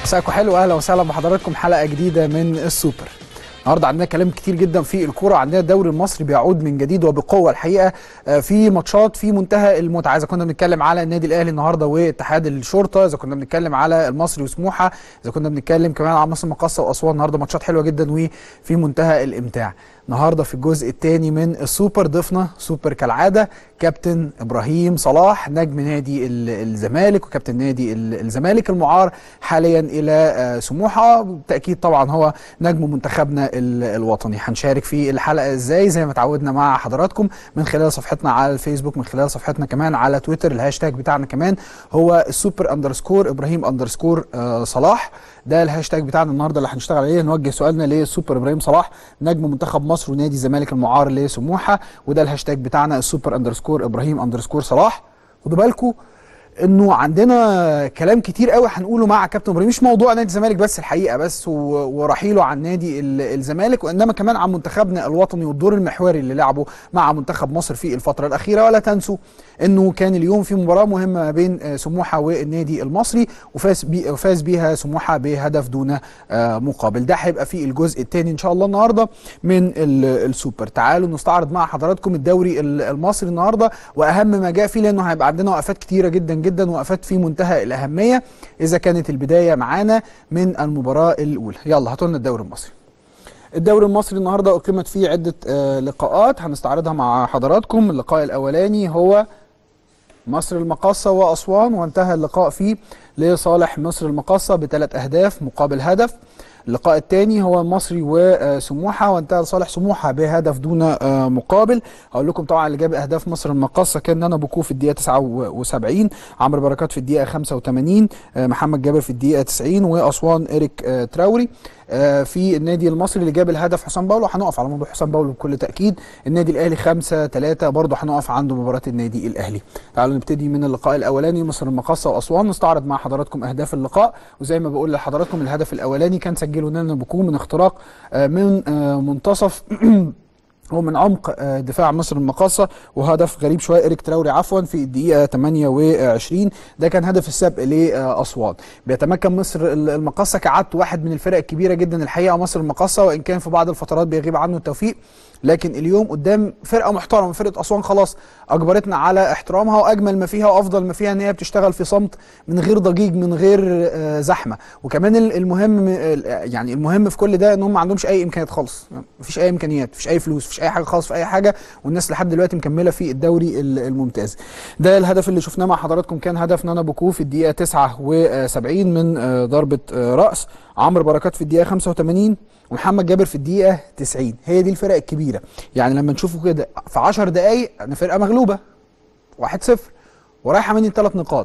مساكم حلو اهلا وسهلا بحضراتكم حلقه جديده من السوبر النهارده عندنا كلام كتير جدا في الكوره عندنا الدوري المصري بيعود من جديد وبقوه الحقيقه في ماتشات في منتهى المتعه اذا كنا بنتكلم على النادي الاهلي النهارده واتحاد الشرطه اذا كنا بنتكلم على المصري وسموحه اذا كنا بنتكلم كمان على مصر المقاصه واسوان النهارده ماتشات حلوه جدا وفي منتهى الامتاع النهارده في الجزء الثاني من السوبر ضفنا سوبر كالعاده كابتن ابراهيم صلاح نجم نادي الزمالك وكابتن نادي الزمالك المعار حاليا الى سموحه بالتاكيد طبعا هو نجم منتخبنا الوطني هنشارك في الحلقه ازاي زي ما اتعودنا مع حضراتكم من خلال صفحتنا على الفيسبوك من خلال صفحتنا كمان على تويتر الهاشتاج بتاعنا كمان هو السوبر اندرسكور ابراهيم اندرسكور صلاح ده الهاشتاج بتاعنا النهارده اللي هنشتغل عليه نوجه سؤالنا للسوبر ابراهيم صلاح نجم منتخب مصر ونادي الزمالك المعار لسموحه وده الهاشتاج بتاعنا السوبر اندرسكور ابراهيم اندرسكور صلاح خدوا بالكم انه عندنا كلام كتير قوي هنقوله مع كابتن ابراهيم مش موضوع نادي الزمالك بس الحقيقه بس ورحيله عن نادي الزمالك وانما كمان عن منتخبنا الوطني والدور المحوري اللي لعبه مع منتخب مصر في الفتره الاخيره ولا تنسوا انه كان اليوم في مباراه مهمه ما بين سموحه والنادي المصري وفاز بي وفاز بيها سموحه بهدف دون مقابل ده هيبقى في الجزء الثاني ان شاء الله النهارده من السوبر تعالوا نستعرض مع حضراتكم الدوري المصري النهارده واهم ما جاء فيه لانه هيبقى عندنا وقفات كتيره جدا جدا وقفات في منتهى الاهميه اذا كانت البدايه معانا من المباراه الاولى يلا هاتوا لنا الدوري المصري الدوري المصري النهارده اقيمت فيه عده آه لقاءات هنستعرضها مع حضراتكم اللقاء الاولاني هو مصر المقاصة وأسوان وانتهى اللقاء فيه لصالح مصر المقاصة بثلاث أهداف مقابل هدف اللقاء الثاني هو المصري وسموحه وانتهى لصالح سموحه بهدف دون مقابل هقول لكم طبعا اللي جاب اهداف مصر المقاصه كان نانا بوكو في الدقيقه 79 عمرو بركات في الدقيقه 85 محمد جابر في الدقيقه 90 واسوان اريك تراوري في النادي المصري اللي جاب الهدف حسام باولو هنقف على موضوع حسام باولو بكل تاكيد النادي الاهلي 5 3 برضه هنقف عنده مباراه النادي الاهلي تعالوا نبتدي من اللقاء الاولاني مصر المقاصه واسوان نستعرض مع حضراتكم اهداف اللقاء وزي ما بقول لحضراتكم الهدف الاولاني كان سجله نانا بوكو من اختراق من منتصف ومن عمق دفاع مصر المقاصة وهدف غريب شوية إريك تراوري عفوا في الدقيقة 28 ده كان هدف السبق لأسوان بيتمكن مصر المقاصة كعادته واحد من الفرق الكبيرة جدا الحقيقة مصر المقاصة وإن كان في بعض الفترات بيغيب عنه التوفيق لكن اليوم قدام فرقه محترمه فرقه اسوان خلاص اجبرتنا على احترامها واجمل ما فيها وافضل ما فيها ان هي بتشتغل في صمت من غير ضجيج من غير زحمه وكمان المهم يعني المهم في كل ده ان هم ما عندهمش اي امكانيات خالص مفيش اي امكانيات مفيش اي فلوس مفيش اي حاجه خالص في اي حاجه والناس لحد دلوقتي مكمله في الدوري الممتاز ده الهدف اللي شفناه مع حضراتكم كان هدف نانا بوكو في الدقيقه 79 من ضربه راس عمرو بركات في الدقيقه 85 ومحمد جابر في الدقيقه 90 هي دي الفرق الكبيره يعني لما نشوفه كده في 10 دقائق انا فرقه مغلوبه 1-0 ورايحه مني ثلاث نقاط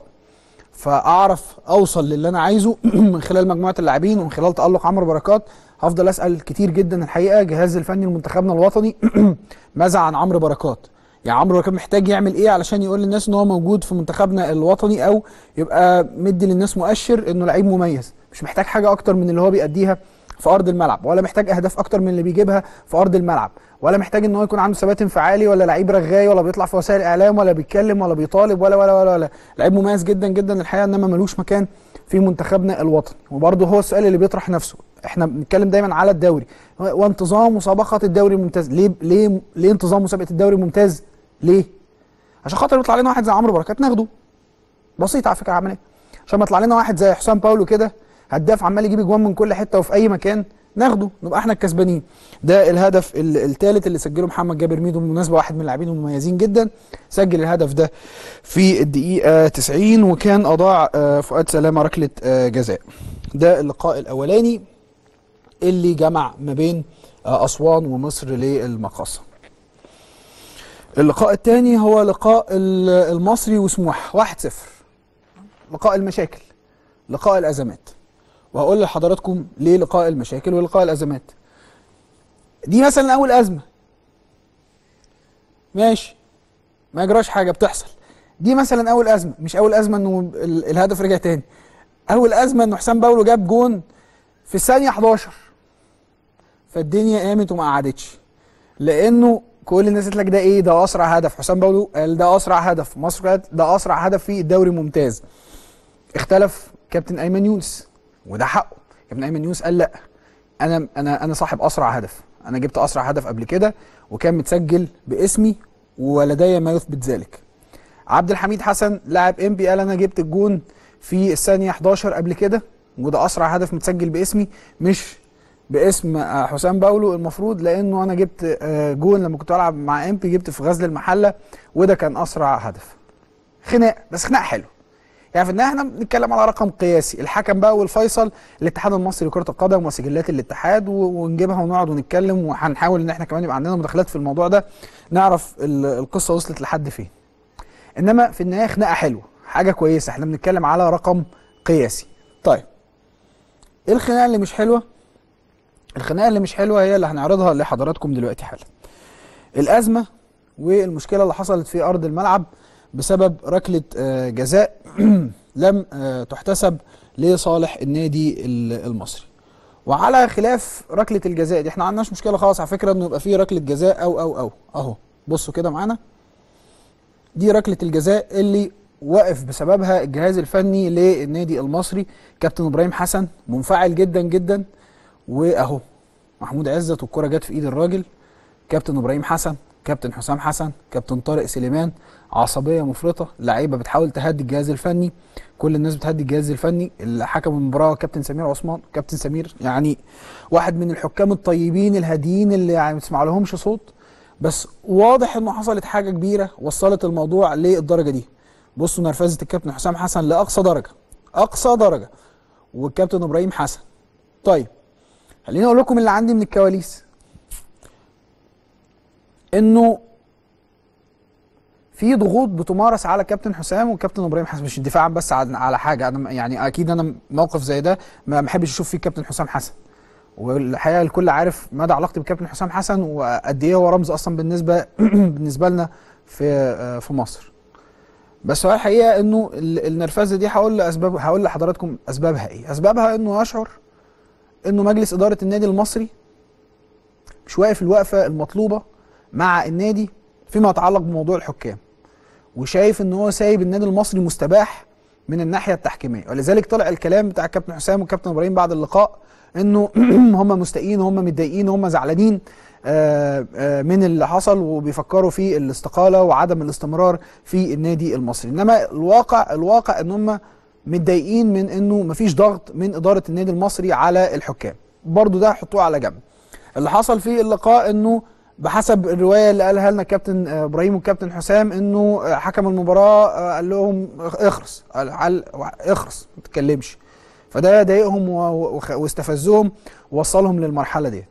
فاعرف اوصل للي انا عايزه من خلال مجموعه اللاعبين ومن خلال تالق عمرو بركات هفضل اسال كتير جدا الحقيقه جهاز الفني لمنتخبنا الوطني ماذا عن عمرو بركات يعني عمرو بركات محتاج يعمل ايه علشان يقول للناس ان هو موجود في منتخبنا الوطني او يبقى مدي للناس مؤشر انه لعيب مميز مش محتاج حاجه اكتر من اللي هو بيأديها في ارض الملعب ولا محتاج اهداف اكتر من اللي بيجيبها في ارض الملعب ولا محتاج ان هو يكون عنده ثبات انفعالي ولا لعيب رغاي ولا بيطلع في وسائل الاعلام ولا بيتكلم ولا بيطالب ولا ولا ولا, ولا. لعيب مميز جدا جدا الحقيقه انما ملوش مكان في منتخبنا الوطني وبرضه هو السؤال اللي بيطرح نفسه احنا بنتكلم دايما على الدوري وانتظام مسابقه الدوري الممتاز ليه ليه ليه انتظام مسابقه الدوري الممتاز ليه عشان خاطر يطلع لنا واحد زي عمرو بركات ناخده بسيط على فكره عمليه عشان ما يطلع لنا واحد زي حسام باولو كده هداف عمال يجيب اجوان من كل حته وفي اي مكان ناخده نبقى احنا الكسبانين ده الهدف الثالث اللي سجله محمد جابر ميدو بالمناسبه واحد من اللاعبين المميزين جدا سجل الهدف ده في الدقيقه 90 وكان اضاع فؤاد سلامه ركله جزاء ده اللقاء الاولاني اللي جمع ما بين اسوان ومصر للمقاصه اللقاء الثاني هو لقاء المصري وسموحه 1-0 لقاء المشاكل لقاء الازمات وهقول لحضراتكم ليه لقاء المشاكل ولقاء الازمات دي مثلا اول ازمه ماشي ما يجراش حاجه بتحصل دي مثلا اول ازمه مش اول ازمه انه الهدف رجع تاني اول ازمه انه حسام باولو جاب جون في الثانيه 11 فالدنيا قامت وما قعدتش لانه كل الناس قالت لك ده ايه ده اسرع هدف حسام باولو قال ده اسرع هدف مصر قالت ده اسرع هدف في الدوري الممتاز اختلف كابتن ايمن يونس وده حقه كابتن ايمن يونس قال لا انا انا انا صاحب اسرع هدف انا جبت اسرع هدف قبل كده وكان متسجل باسمي ولدي ما يثبت ذلك عبد الحميد حسن لاعب ام بي قال انا جبت الجون في الثانيه 11 قبل كده وده اسرع هدف متسجل باسمي مش باسم آه، حسام باولو المفروض لانه انا جبت آه، جون لما كنت بلعب مع امبي جبت في غزل المحله وده كان اسرع هدف خناق بس خناق حلو يعني في النهايه احنا بنتكلم على رقم قياسي الحكم بقى والفيصل الاتحاد المصري لكره القدم وسجلات الاتحاد و- ونجيبها ونقعد ونتكلم وهنحاول ان احنا كمان يبقى عندنا مداخلات في الموضوع ده نعرف ال- القصه وصلت لحد فين انما في النهايه خناقه حلوه حاجه كويسه احنا بنتكلم على رقم قياسي طيب ايه الخناقه اللي مش حلوه الخناقه اللي مش حلوه هي اللي هنعرضها لحضراتكم دلوقتي حالا الازمه والمشكله اللي حصلت في ارض الملعب بسبب ركله آه، جزاء لم آه، تحتسب لصالح النادي ال- المصري وعلى خلاف ركله الجزاء دي احنا ما عندناش مشكله خالص على فكره انه يبقى فيه ركله جزاء او او او اهو بصوا كده معانا دي ركله الجزاء اللي وقف بسببها الجهاز الفني للنادي المصري كابتن ابراهيم حسن منفعل جدا جدا واهو محمود عزت والكره جت في ايد الراجل كابتن ابراهيم حسن كابتن حسام حسن كابتن طارق سليمان عصبيه مفرطه لعيبه بتحاول تهدي الجهاز الفني كل الناس بتهدي الجهاز الفني اللي حكم المباراه كابتن سمير عثمان كابتن سمير يعني واحد من الحكام الطيبين الهاديين اللي يعني ما تسمع لهمش صوت بس واضح انه حصلت حاجه كبيره وصلت الموضوع للدرجه دي بصوا نرفزه الكابتن حسام حسن لاقصى درجه اقصى درجه والكابتن ابراهيم حسن طيب خليني اقول لكم اللي عندي من الكواليس انه في ضغوط بتمارس على كابتن حسام وكابتن ابراهيم حسن مش دفاعا بس عن- على حاجه انا يعني اكيد انا موقف زي ده ما بحبش اشوف فيه كابتن حسام حسن والحقيقه الكل عارف مدى علاقتي بكابتن حسام حسن وقد ايه هو رمز اصلا بالنسبه بالنسبه لنا في آه، في مصر بس هو الحقيقه انه ال- النرفزه دي هقول لاسباب هقول لحضراتكم اسبابها ايه اسبابها انه يشعر انه مجلس اداره النادي المصري مش واقف الوقفه المطلوبه مع النادي فيما يتعلق بموضوع الحكام وشايف ان هو سايب النادي المصري مستباح من الناحيه التحكيميه ولذلك طلع الكلام بتاع الكابتن حسام والكابتن ابراهيم بعد اللقاء انه هم مستائين هم متضايقين هم زعلانين آه، آه، من اللي حصل وبيفكروا في الاستقاله وعدم الاستمرار في النادي المصري انما الواقع الواقع ان هم متضايقين من انه مفيش ضغط من اداره النادي المصري على الحكام برضو ده حطوه على جنب اللي حصل في اللقاء انه بحسب الروايه اللي قالها لنا الكابتن آه، ابراهيم والكابتن حسام انه آه، حكم المباراه آه، قال لهم اخرس قال- قال اخرس ما تتكلمش فده ضايقهم و- و- واستفزهم ووصلهم للمرحله ديت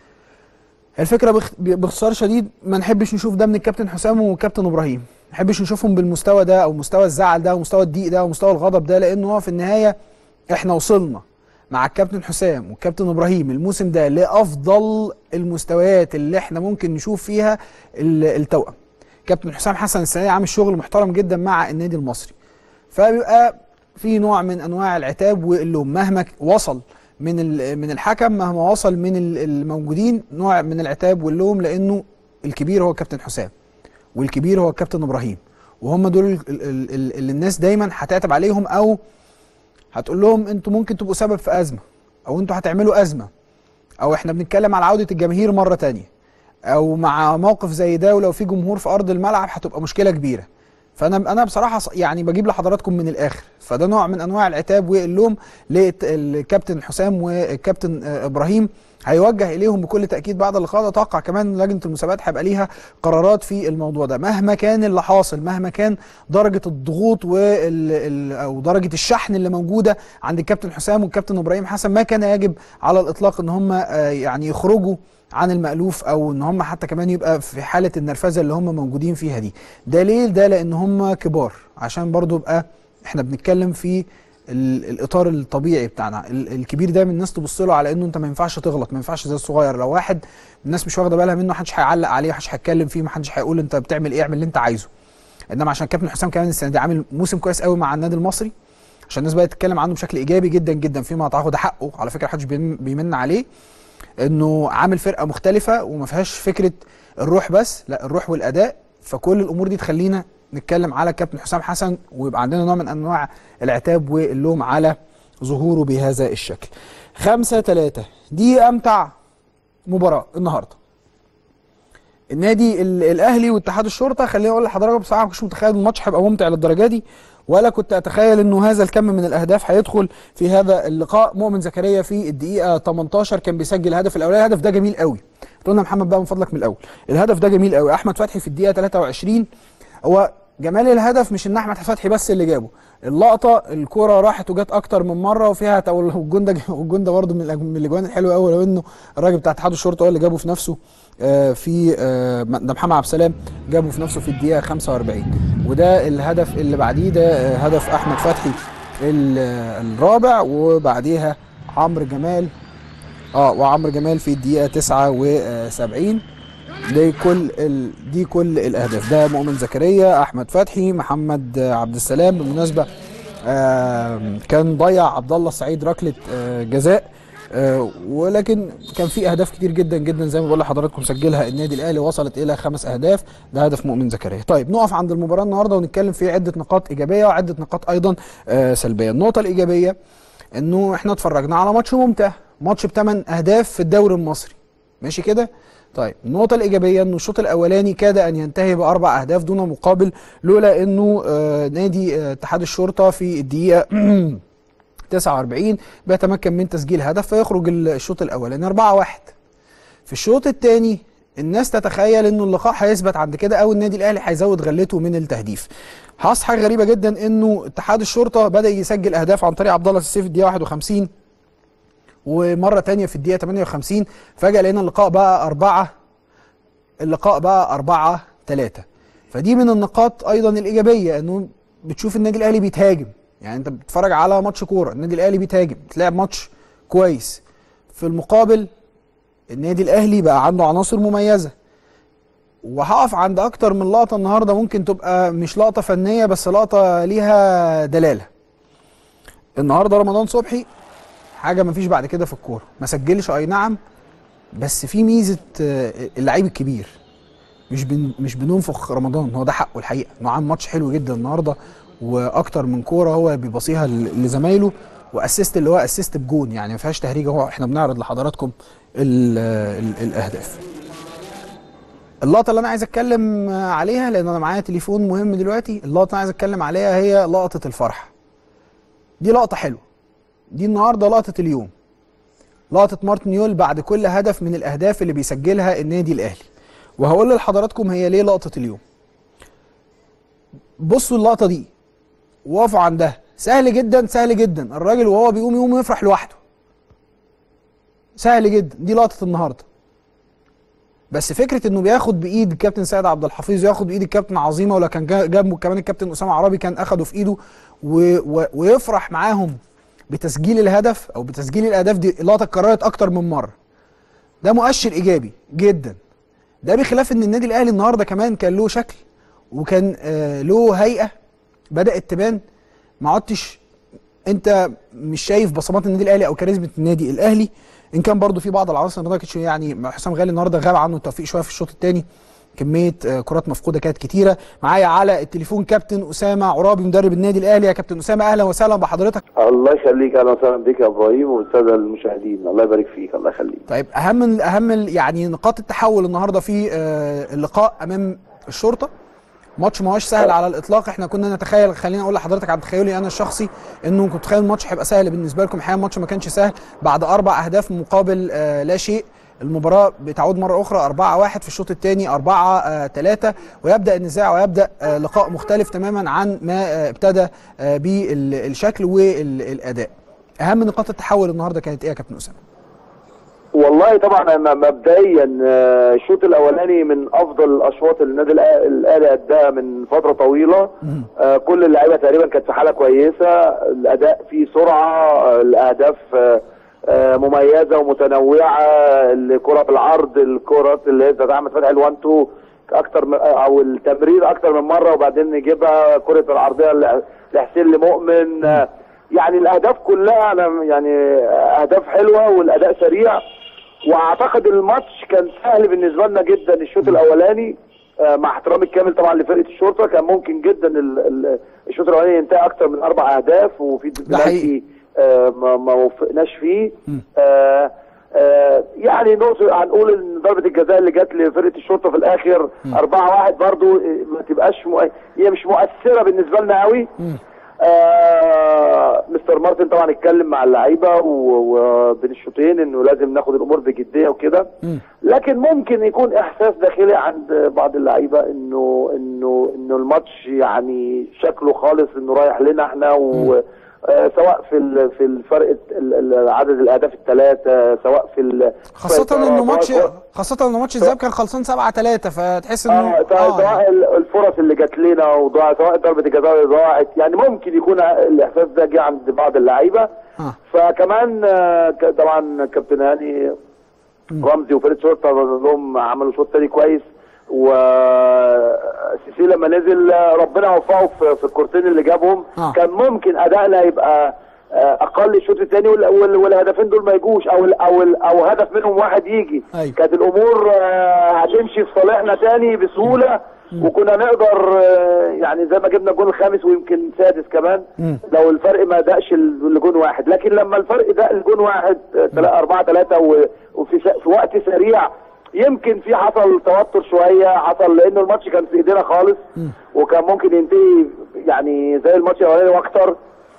الفكره بخ- باختصار شديد ما نحبش نشوف ده من الكابتن حسام والكابتن ابراهيم ما نحبش نشوفهم بالمستوى ده او مستوى الزعل ده ومستوى الضيق ده ومستوى الغضب ده لانه هو في النهايه احنا وصلنا مع الكابتن حسام والكابتن ابراهيم الموسم ده لافضل المستويات اللي احنا ممكن نشوف فيها ال- التوأم كابتن حسام حسن السنه دي عامل شغل محترم جدا مع النادي المصري فبيبقى في نوع من انواع العتاب واللوم مهما ك- وصل من ال- من الحكم مهما وصل من ال- الموجودين نوع من العتاب واللوم لانه الكبير هو كابتن حسام والكبير هو كابتن ابراهيم وهم دول ال- ال- ال- اللي الناس دايما هتعتب عليهم او هتقول لهم انتوا ممكن تبقوا سبب في ازمه او انتوا هتعملوا ازمه او احنا بنتكلم على عوده الجماهير مره تانية او مع موقف زي ده ولو في جمهور في ارض الملعب هتبقى مشكله كبيره فانا انا بصراحه ص- يعني بجيب لحضراتكم من الاخر فده نوع من انواع العتاب واللوم للكابتن حسام والكابتن آه، ابراهيم هيوجه اليهم بكل تاكيد بعد اللقاء ده اتوقع كمان لجنه المسابقات هيبقى ليها قرارات في الموضوع ده مهما كان اللي حاصل مهما كان درجه الضغوط وال ال- او درجه الشحن اللي موجوده عند الكابتن حسام والكابتن ابراهيم حسن ما كان يجب على الاطلاق ان هم آه، يعني يخرجوا عن المألوف او ان هم حتى كمان يبقى في حاله النرفزه اللي هم موجودين فيها دي دليل ده لان هم كبار عشان برضو يبقى احنا بنتكلم في ال- الاطار الطبيعي بتاعنا ال- الكبير دايما الناس تبص له على انه انت ما ينفعش تغلط ما ينفعش زي الصغير لو واحد الناس مش واخده بالها منه محدش هيعلق عليه محدش هيتكلم فيه محدش هيقول انت بتعمل ايه اعمل اللي انت عايزه انما عشان كابتن حسام كمان السنه دي عامل موسم كويس قوي مع النادي المصري عشان الناس بقت تتكلم عنه بشكل ايجابي جدا جدا فيما يتعلق ده حقه على فكره محدش بيمن بيمن عليه انه عامل فرقه مختلفه وما فيهاش فكره الروح بس لا الروح والاداء فكل الامور دي تخلينا نتكلم على كابتن حسام حسن ويبقى عندنا نوع من انواع العتاب واللوم على ظهوره بهذا الشكل خمسة ثلاثة دي أمتع مباراة النهاردة النادي ال- الاهلي واتحاد الشرطه خليني اقول لحضراتكم بصراحه ما كنتش متخيل الماتش هيبقى ممتع للدرجه دي ولا كنت اتخيل انه هذا الكم من الاهداف هيدخل في هذا اللقاء مؤمن زكريا في الدقيقه 18 كان بيسجل الهدف الاولاني الهدف ده جميل قوي قلنا محمد بقى من فضلك من الاول الهدف ده جميل قوي احمد فتحي في الدقيقه 23 هو جمال الهدف مش ان احمد فتحي بس اللي جابه اللقطه الكره راحت وجت اكتر من مره وفيها تو- والجون ده والجون ده برده من الأج- من الاجوان الحلوه قوي لو انه الراجل بتاع اتحاد الشرطه هو اللي جابه في نفسه آه، في آه، ده محمد عبد السلام جابه في نفسه في الدقيقه 45 وده الهدف اللي بعديه ده آه، هدف احمد فتحي ال- آه، الرابع وبعديها عمرو جمال اه وعمرو جمال في الدقيقه 79 دي كل ال... دي كل الاهداف ده مؤمن زكريا احمد فتحي محمد آه، عبد السلام بالمناسبه آه كان ضيع عبد الله السعيد ركله آه جزاء آه ولكن كان في اهداف كتير جدا جدا زي ما بقول لحضراتكم سجلها النادي الاهلي وصلت الى خمس اهداف ده هدف مؤمن زكريا طيب نقف عند المباراه النهارده ونتكلم في عده نقاط ايجابيه وعده نقاط ايضا آه سلبيه النقطه الايجابيه انه احنا اتفرجنا على ماتش ممتع ماتش بثمان اهداف في الدوري المصري ماشي كده طيب النقطة الإيجابية إنه الشوط الأولاني كاد أن ينتهي بأربع أهداف دون مقابل لولا إنه آه نادي آه، اتحاد الشرطة في الدقيقة 49 بيتمكن من تسجيل هدف فيخرج الشوط الأولاني 4-1 في الشوط الثاني الناس تتخيل انه اللقاء هيثبت عند كده او النادي الاهلي هيزود غلته من التهديف حصل حاجه غريبه جدا انه اتحاد الشرطه بدا يسجل اهداف عن طريق عبد الله السيف في الدقيقه 51 ومره تانية في الدقيقه 58 فجاه لقينا اللقاء بقى أربعة اللقاء بقى أربعة ثلاثة فدي من النقاط أيضا الإيجابية إنه بتشوف النادي الأهلي بيتهاجم يعني أنت بتتفرج على ماتش كورة النادي الأهلي بيتهاجم تلعب ماتش كويس في المقابل النادي الأهلي بقى عنده عناصر مميزة وهقف عند أكتر من لقطة النهاردة ممكن تبقى مش لقطة فنية بس لقطة ليها دلالة النهاردة رمضان صبحي حاجة مفيش بعد كده في الكورة ما سجلش أي نعم بس في ميزه آه، اللعيب الكبير مش بن مش بننفخ رمضان هو ده حقه الحقيقه انه عامل ماتش حلو جدا النهارده واكتر من كوره هو بيبصيها ل- لزمايله واسيست اللي هو اسيست بجون يعني ما فيهاش تهريجه هو احنا بنعرض لحضراتكم ال ال الاهداف اللقطه اللي انا عايز اتكلم عليها لان انا معايا تليفون مهم دلوقتي اللقطه اللي انا عايز اتكلم عليها هي لقطه الفرحه دي لقطه حلوه دي النهارده لقطه اليوم لقطة مارتن يول بعد كل هدف من الأهداف اللي بيسجلها النادي الأهلي وهقول لحضراتكم هي ليه لقطة اليوم بصوا اللقطة دي وقفوا عندها سهل جدا سهل جدا الراجل وهو بيقوم يقوم يفرح لوحده سهل جدا دي لقطة النهاردة بس فكرة انه بياخد بايد الكابتن سيد عبد الحفيظ وياخد بايد الكابتن عظيمة ولا كان جا- جنبه كمان الكابتن اسامة عربي كان اخده في ايده و... و... ويفرح معاهم بتسجيل الهدف او بتسجيل الاهداف دي اللقطه اتكررت اكتر من مره ده مؤشر ايجابي جدا ده بخلاف ان النادي الاهلي النهارده كمان كان له شكل وكان آه له هيئه بدات تبان ما عدتش انت مش شايف بصمات النادي الاهلي او كاريزما النادي الاهلي ان كان برضو في بعض العناصر النهارده كانتش يعني حسام غالي النهارده غاب عنه التوفيق شويه في الشوط الثاني كميه آه، كرات مفقوده كانت كتيره معايا على التليفون كابتن اسامه عرابي مدرب النادي الاهلي يا كابتن اسامه اهلا وسهلا بحضرتك الله يخليك اهلا وسهلا بك يا ابراهيم والساده المشاهدين الله يبارك فيك الله يخليك طيب اهم اهم ال- يعني نقاط التحول النهارده في آه، اللقاء امام الشرطه ماتش ما هوش سهل على الاطلاق احنا كنا نتخيل خليني اقول لحضرتك عن تخيلي انا الشخصي انه كنت متخيل الماتش هيبقى سهل بالنسبه لكم الحقيقه الماتش ما كانش سهل بعد اربع اهداف مقابل آه لا شيء المباراة بتعود مرة أخرى 4-1 في الشوط الثاني 4-3 ويبدأ النزاع ويبدأ آه لقاء مختلف تماما عن ما آه ابتدى آه بالشكل والأداء. أهم نقاط التحول النهارده كانت إيه يا كابتن أسامة؟ والله طبعا أنا مبدئيا آه، الشوط الاولاني من افضل الاشواط اللي النادي الأ- الاهلي اداها من فتره طويله آه، كل اللعيبه تقريبا كانت في حاله كويسه الاداء فيه سرعه آه، الاهداف آه، آه، مميزه ومتنوعه الكره بالعرض الكرات اللي هي بتاعت احمد فتحي الوان تو اكتر من او التمرير اكتر من مره وبعدين نجيبها كره العرضيه ل- لحسين لمؤمن آه، يعني الاهداف كلها انا يعني اهداف حلوه والاداء سريع واعتقد الماتش كان سهل بالنسبه لنا جدا الشوط الاولاني آه، مع احترامي الكامل طبعا لفرقه الشرطه كان ممكن جدا ال- ال- الشوط الاولاني ينتهي اكتر من اربع اهداف وفي حقيقي. بلانتي آه، ما ما وفقناش فيه آه، آه، يعني نقصد هنقول ان ضربه الجزاء اللي جت لفرقه الشرطه في الاخر 4 1 برضو آه، ما تبقاش مؤ... هي مش مؤثره بالنسبه لنا قوي آه مستر مارتن طبعا اتكلم مع اللعيبه و- وبين الشوطين انه لازم ناخد الامور بجديه وكده لكن ممكن يكون احساس داخلي عند بعض اللعيبه انه انه انه الماتش يعني شكله خالص انه رايح لنا احنا و آه، سواء في ال- في الفرق ال- ال- عدد الاهداف الثلاثه سواء في ال- خاصة انه ماتش سواء- خاصة انه ماتش الذهاب كان خلصان 7 3 فتحس انه اه سواء سواء ال- الفرص اللي جات لنا وضاع سواء ضربه الجزاء اللي ضاعت يعني ممكن يكون الاحساس ده جه عند بعض اللعيبه آه. فكمان آه، ك- طبعا كابتن هاني رمزي وفريد شرطه لهم عملوا شوط تاني كويس وسيسي لما نزل آه، ربنا وفقه في, في الكورتين اللي جابهم آه. كان ممكن ادائنا يبقى آه، اقل الشوط الثاني والهدفين دول ما يجوش او ال او ال او هدف منهم واحد يجي أيوة. كانت الامور آه، هتمشي في صالحنا تاني بسهوله وكنا نقدر آه، يعني زي ما جبنا الجون الخامس ويمكن سادس كمان لو الفرق ما دقش ال- لجون واحد لكن لما الفرق دق لجون واحد آه، تلا- أربعة ثلاثة و- وفي س- في وقت سريع يمكن في حصل توتر شويه حصل لانه الماتش كان في ايدينا خالص وكان ممكن ينتهي يعني زي الماتش الاولاني واكتر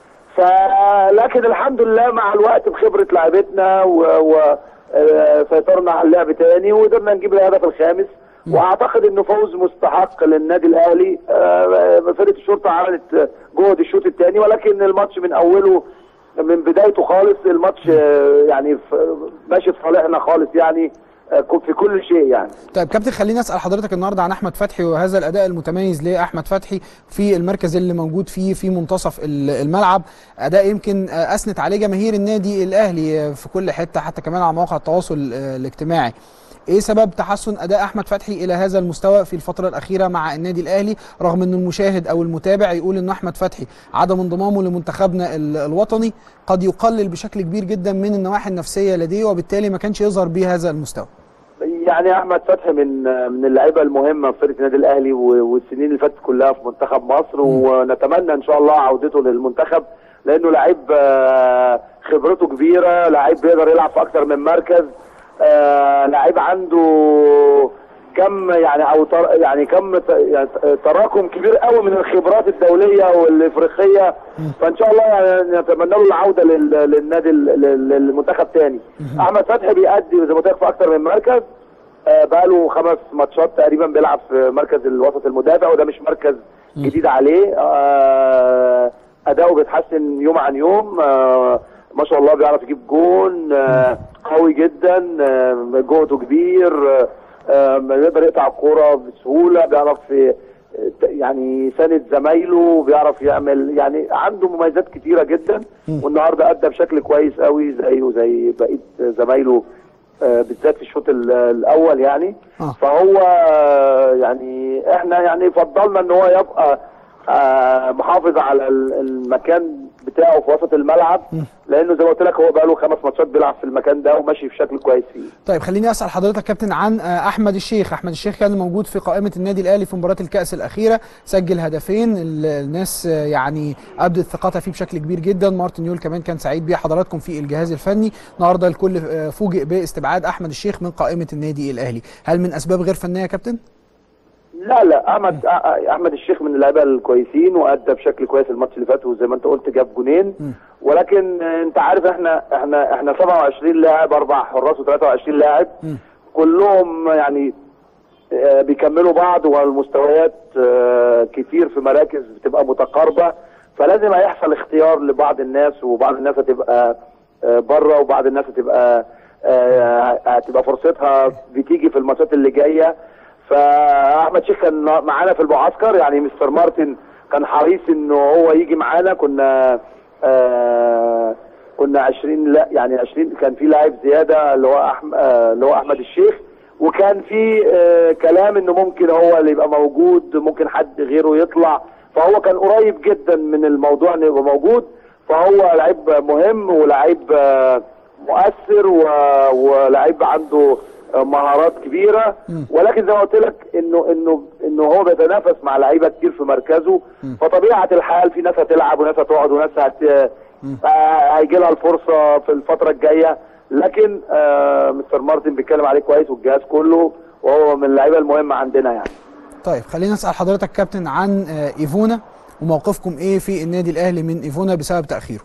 فلكن الحمد لله مع الوقت بخبره لعيبتنا و, و... آه، سيطرنا على اللعب تاني وقدرنا نجيب الهدف الخامس واعتقد انه فوز مستحق للنادي الاهلي آه، فرقه الشرطه عملت جهد الشوط الثاني ولكن الماتش من اوله من بدايته خالص الماتش آه، يعني ف- ماشي في صالحنا خالص يعني آه، في كل شيء يعني طيب كابتن خليني اسال حضرتك النهارده عن احمد فتحي وهذا الاداء المتميز لاحمد فتحي في المركز اللي موجود فيه في منتصف ال- الملعب اداء يمكن آه، اثنت عليه جماهير النادي الاهلي آه، في كل حته حتى كمان على مواقع التواصل آه، الاجتماعي ايه سبب تحسن اداء احمد فتحي الى هذا المستوى في الفتره الاخيره مع النادي الاهلي رغم ان المشاهد او المتابع يقول ان احمد فتحي عدم انضمامه لمنتخبنا ال- الوطني قد يقلل بشكل كبير جدا من النواحي النفسيه لديه وبالتالي ما كانش يظهر بهذا المستوى يعني احمد فتحي من من اللعيبه المهمه في فرقه النادي الاهلي و- والسنين اللي فاتت كلها في منتخب مصر ونتمنى ان شاء الله عودته للمنتخب لانه لعيب آه، خبرته كبيره لعيب بيقدر يلعب في اكتر من مركز آه، لعيب عنده كم يعني او تر يعني كم ت- يعني تراكم كبير قوي من الخبرات الدوليه والافريقيه فان شاء الله يعني نتمنى له العوده لل- للنادي ال- لل- للمنتخب تاني احمد فتحي بيأدي زي ما قلت لك في اكتر من مركز آه، بقاله خمس ماتشات تقريبا بيلعب في مركز الوسط المدافع وده مش مركز جديد عليه آه، اداؤه بيتحسن يوم عن يوم آه، ما شاء الله بيعرف يجيب جون آه، قوي جدا آه، جهده كبير آه، آه، بيقدر يقطع الكوره بسهوله بيعرف ي- يعني يساند زمايله بيعرف يعمل يعني عنده مميزات كتيره جدا والنهارده ادى بشكل كويس قوي زيه زي بقيه زمايله آه، بالذات في الشوط ال- الاول يعني آه. فهو آه، يعني احنا يعني فضلنا ان هو يبقى آه، محافظ على ال- المكان بتاعه في وسط الملعب لانه زي ما قلت لك هو بقى له خمس ماتشات بيلعب في المكان ده وماشي بشكل كويس فيه طيب خليني اسال حضرتك كابتن عن آه، احمد الشيخ احمد الشيخ كان موجود في قائمه النادي الاهلي في مباراه الكاس الاخيره سجل هدفين ال- الناس آه، يعني ابدت ثقتها فيه بشكل كبير جدا مارتن يول كمان كان سعيد بيه حضراتكم في الجهاز الفني النهارده الكل آه، فوجئ باستبعاد احمد الشيخ من قائمه النادي الاهلي هل من اسباب غير فنيه يا كابتن لا لا احمد أ- احمد الشيخ من اللعيبه الكويسين وادى بشكل كويس الماتش اللي فات وزي ما انت قلت جاب جونين ولكن انت عارف احنا احنا احنا 27 لاعب اربع حراس و23 لاعب كلهم يعني آه، بيكملوا بعض والمستويات آه، كتير في مراكز بتبقى متقاربه فلازم هيحصل اختيار لبعض الناس وبعض الناس هتبقى آه، بره وبعض الناس هتبقى آه، هتبقى فرصتها بتيجي في الماتشات اللي جايه فاحمد شيخ كان معانا في المعسكر يعني مستر مارتن كان حريص انه هو يجي معانا كنا آه كنا 20 لا يعني 20 كان في لاعب زياده اللي هو احمد آه اللي هو احمد الشيخ وكان في آه كلام انه ممكن هو اللي يبقى موجود ممكن حد غيره يطلع فهو كان قريب جدا من الموضوع انه يبقى موجود فهو لعيب مهم ولعيب آه مؤثر و- ولعيب عنده مهارات كبيره ولكن زي ما قلت لك انه انه انه هو بيتنافس مع لعيبه كتير في مركزه فطبيعه الحال في ناس هتلعب وناس هتقعد وناس هت آه، هيجي لها الفرصه في الفتره الجايه لكن آه مستر مارتن بيتكلم عليه كويس والجهاز كله وهو من اللعيبه المهمه عندنا يعني طيب خلينا نسال حضرتك كابتن عن آه، ايفونا وموقفكم ايه في النادي الاهلي من ايفونا بسبب تاخيره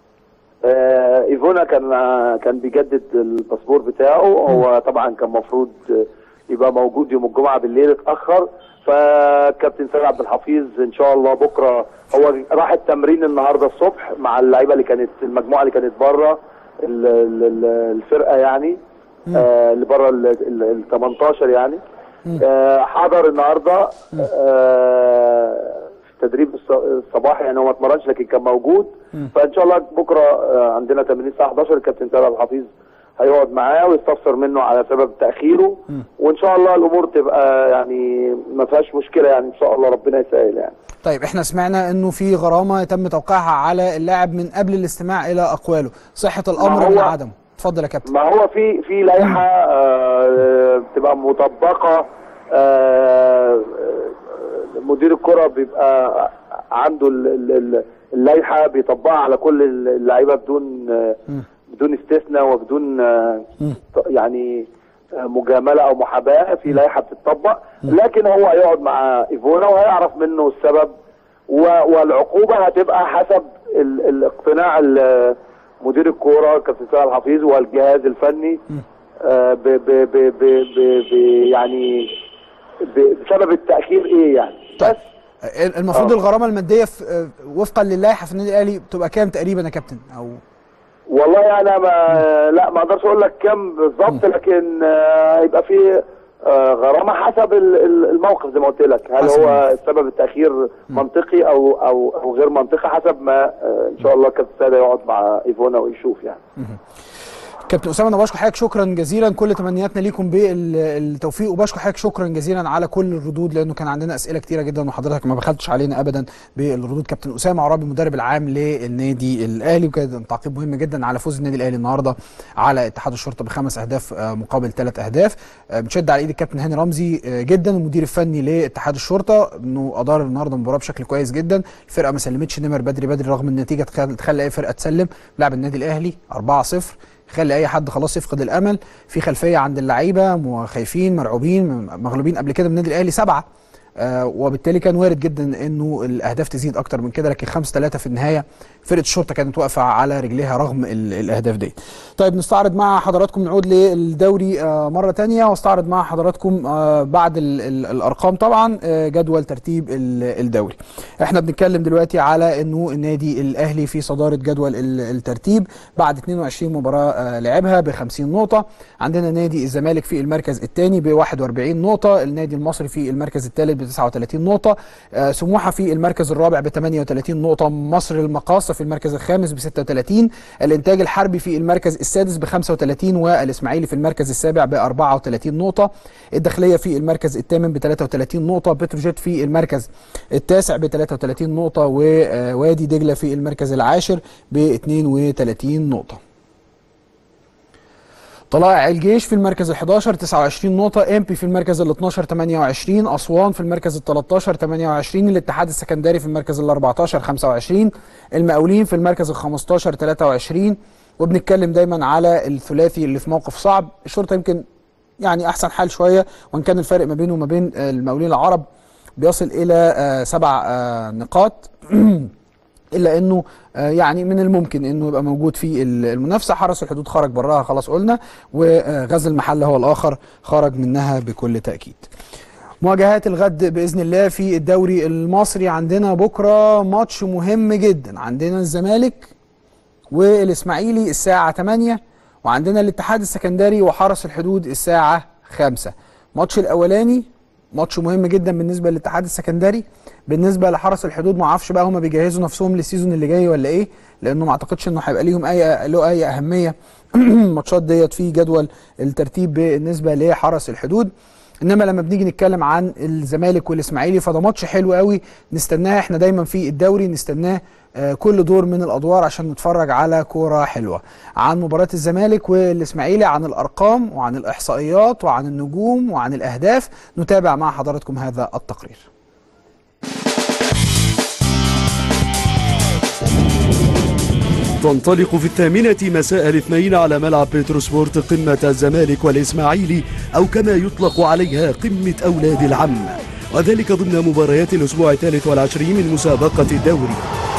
آه ايفونا كان آه كان بيجدد الباسبور بتاعه هو طبعا كان المفروض يبقى موجود يوم الجمعه بالليل اتاخر فكابتن سيد عبد الحفيظ ان شاء الله بكره هو راح التمرين النهارده الصبح مع اللعيبه اللي كانت المجموعه اللي كانت بره ال- ال- ال- الفرقه يعني آه اللي بره ال ال- ال 18 يعني آه حضر النهارده آه في التدريب الص- الصباحي يعني هو ما اتمرنش لكن كان موجود فان شاء الله بكره آه عندنا تمرين الساعه 11 الكابتن سيد عبد الحفيظ هيقعد معاه ويستفسر منه على سبب تاخيره وان شاء الله الامور تبقى يعني ما فيهاش مشكله يعني ان شاء الله ربنا يسهل يعني طيب احنا سمعنا انه في غرامه تم توقيعها على اللاعب من قبل الاستماع الى اقواله صحه الامر هو- من عدمه اتفضل يا كابتن ما هو في في لائحه آه، بتبقى مطبقه آه، آه، مدير الكره بيبقى عنده ال- ال- ال- اللائحه بيطبقها على كل اللعيبه بدون آه، بدون استثناء وبدون آه، ط- يعني آه، مجامله او محاباه في لائحه بتطبق لكن هو هيقعد مع ايفونا وهيعرف منه السبب و- والعقوبه هتبقى حسب ال- الاقتناع ال- مدير الكوره كابتن سيد الحفيظ والجهاز الفني آه، ب ب ب ب ب ب يعني ب- بسبب التاخير ايه يعني طيب. بس المفروض آه. الغرامه الماديه في آه، وفقا للائحه في النادي الاهلي بتبقى كام تقريبا يا كابتن او والله انا ما لا ما اقدرش اقول لك كام بالظبط لكن آه، هيبقى في آه، غرامه حسب ال- ال- الموقف زي ما قلت لك هل حسب هو سبب التاخير منطقي او او او غير منطقي حسب ما آه، ان شاء الله كابتن سيد يقعد مع ايفونا ويشوف يعني كابتن اسامه انا بشكر حضرتك شكرا جزيلا كل تمنياتنا ليكم بالتوفيق وبشكر حضرتك شكرا جزيلا على كل الردود لانه كان عندنا اسئله كتيره جدا وحضرتك ما بخلتش علينا ابدا بالردود كابتن اسامه عرابي المدرب العام للنادي الاهلي وكان تعقيب مهم جدا على فوز النادي الاهلي النهارده على اتحاد الشرطه بخمس اهداف آه، مقابل ثلاث اهداف آه، بنشد على ايد الكابتن هاني رمزي آه، جدا المدير الفني لاتحاد الشرطه انه ادار النهارده المباراه بشكل كويس جدا الفرقه ما سلمتش نمر بدري بدري رغم ان النتيجه تخل- تخلي اي فرقه تسلم لعب النادي الاهلي 4-0 خلي اي حد خلاص يفقد الامل في خلفيه عند اللعيبه م- خايفين مرعوبين مغلوبين قبل كده من النادي الاهلي سبعه آه وبالتالي كان وارد جدا انه الاهداف تزيد اكتر من كده لكن 5 3 في النهايه فرقه الشرطه كانت واقفه على رجليها رغم ال- الاهداف دي. طيب نستعرض مع حضراتكم نعود للدوري آه مره تانية واستعرض مع حضراتكم آه بعد ال ال الارقام طبعا آه جدول ترتيب ال- الدوري. احنا بنتكلم دلوقتي على انه النادي الاهلي في صداره جدول ال- الترتيب بعد 22 مباراه آه لعبها ب 50 نقطه عندنا نادي الزمالك في المركز الثاني ب 41 نقطه النادي المصري في المركز الثالث ب 39 نقطه آه سموحه في المركز الرابع ب 38 نقطه مصر المقاصه في المركز الخامس ب 36 الانتاج الحربي في المركز السادس ب 35 والاسماعيلي في المركز السابع ب 34 نقطه الداخليه في المركز الثامن ب 33 نقطه بتروجيت في المركز التاسع ب 33 نقطه ووادي دجله في المركز العاشر ب 32 نقطه طلائع الجيش في المركز ال 11 29 نقطة، امبي في المركز ال 12 28 أسوان في المركز ال 13 28 الاتحاد السكندري في المركز ال 14 25 المقاولين في المركز ال 15 23 وبنتكلم دايما على الثلاثي اللي في موقف صعب، الشرطة يمكن يعني أحسن حال شوية وإن كان الفرق ما بينه وما بين آه، المقاولين العرب بيصل إلى آه، سبع آه، نقاط الا انه آه، يعني من الممكن انه يبقى موجود في ال- المنافسه حرس الحدود خرج براها خلاص قلنا وغزل المحله هو الاخر خرج منها بكل تاكيد مواجهات الغد باذن الله في الدوري المصري عندنا بكره ماتش مهم جدا عندنا الزمالك والاسماعيلي الساعه 8 وعندنا الاتحاد السكندري وحرس الحدود الساعه 5 ماتش الاولاني ماتش مهم جدا بالنسبه للاتحاد السكندري بالنسبه لحرس الحدود ما اعرفش بقى هم بيجهزوا نفسهم للسيزون اللي جاي ولا ايه لانه ما اعتقدش انه هيبقى ليهم اي له اي اهميه الماتشات ديت في جدول الترتيب بالنسبه لحرس الحدود انما لما بنيجي نتكلم عن الزمالك والاسماعيلي فده ماتش حلو قوي نستناه احنا دايما في الدوري نستناه آه، كل دور من الادوار عشان نتفرج على كوره حلوه عن مباراه الزمالك والاسماعيلي عن الارقام وعن الاحصائيات وعن النجوم وعن الاهداف نتابع مع حضراتكم هذا التقرير تنطلق في الثامنة مساء الاثنين على ملعب بتروسبورت قمة الزمالك والإسماعيلي أو كما يطلق عليها قمة أولاد العم وذلك ضمن مباريات الأسبوع الثالث والعشرين من مسابقة الدوري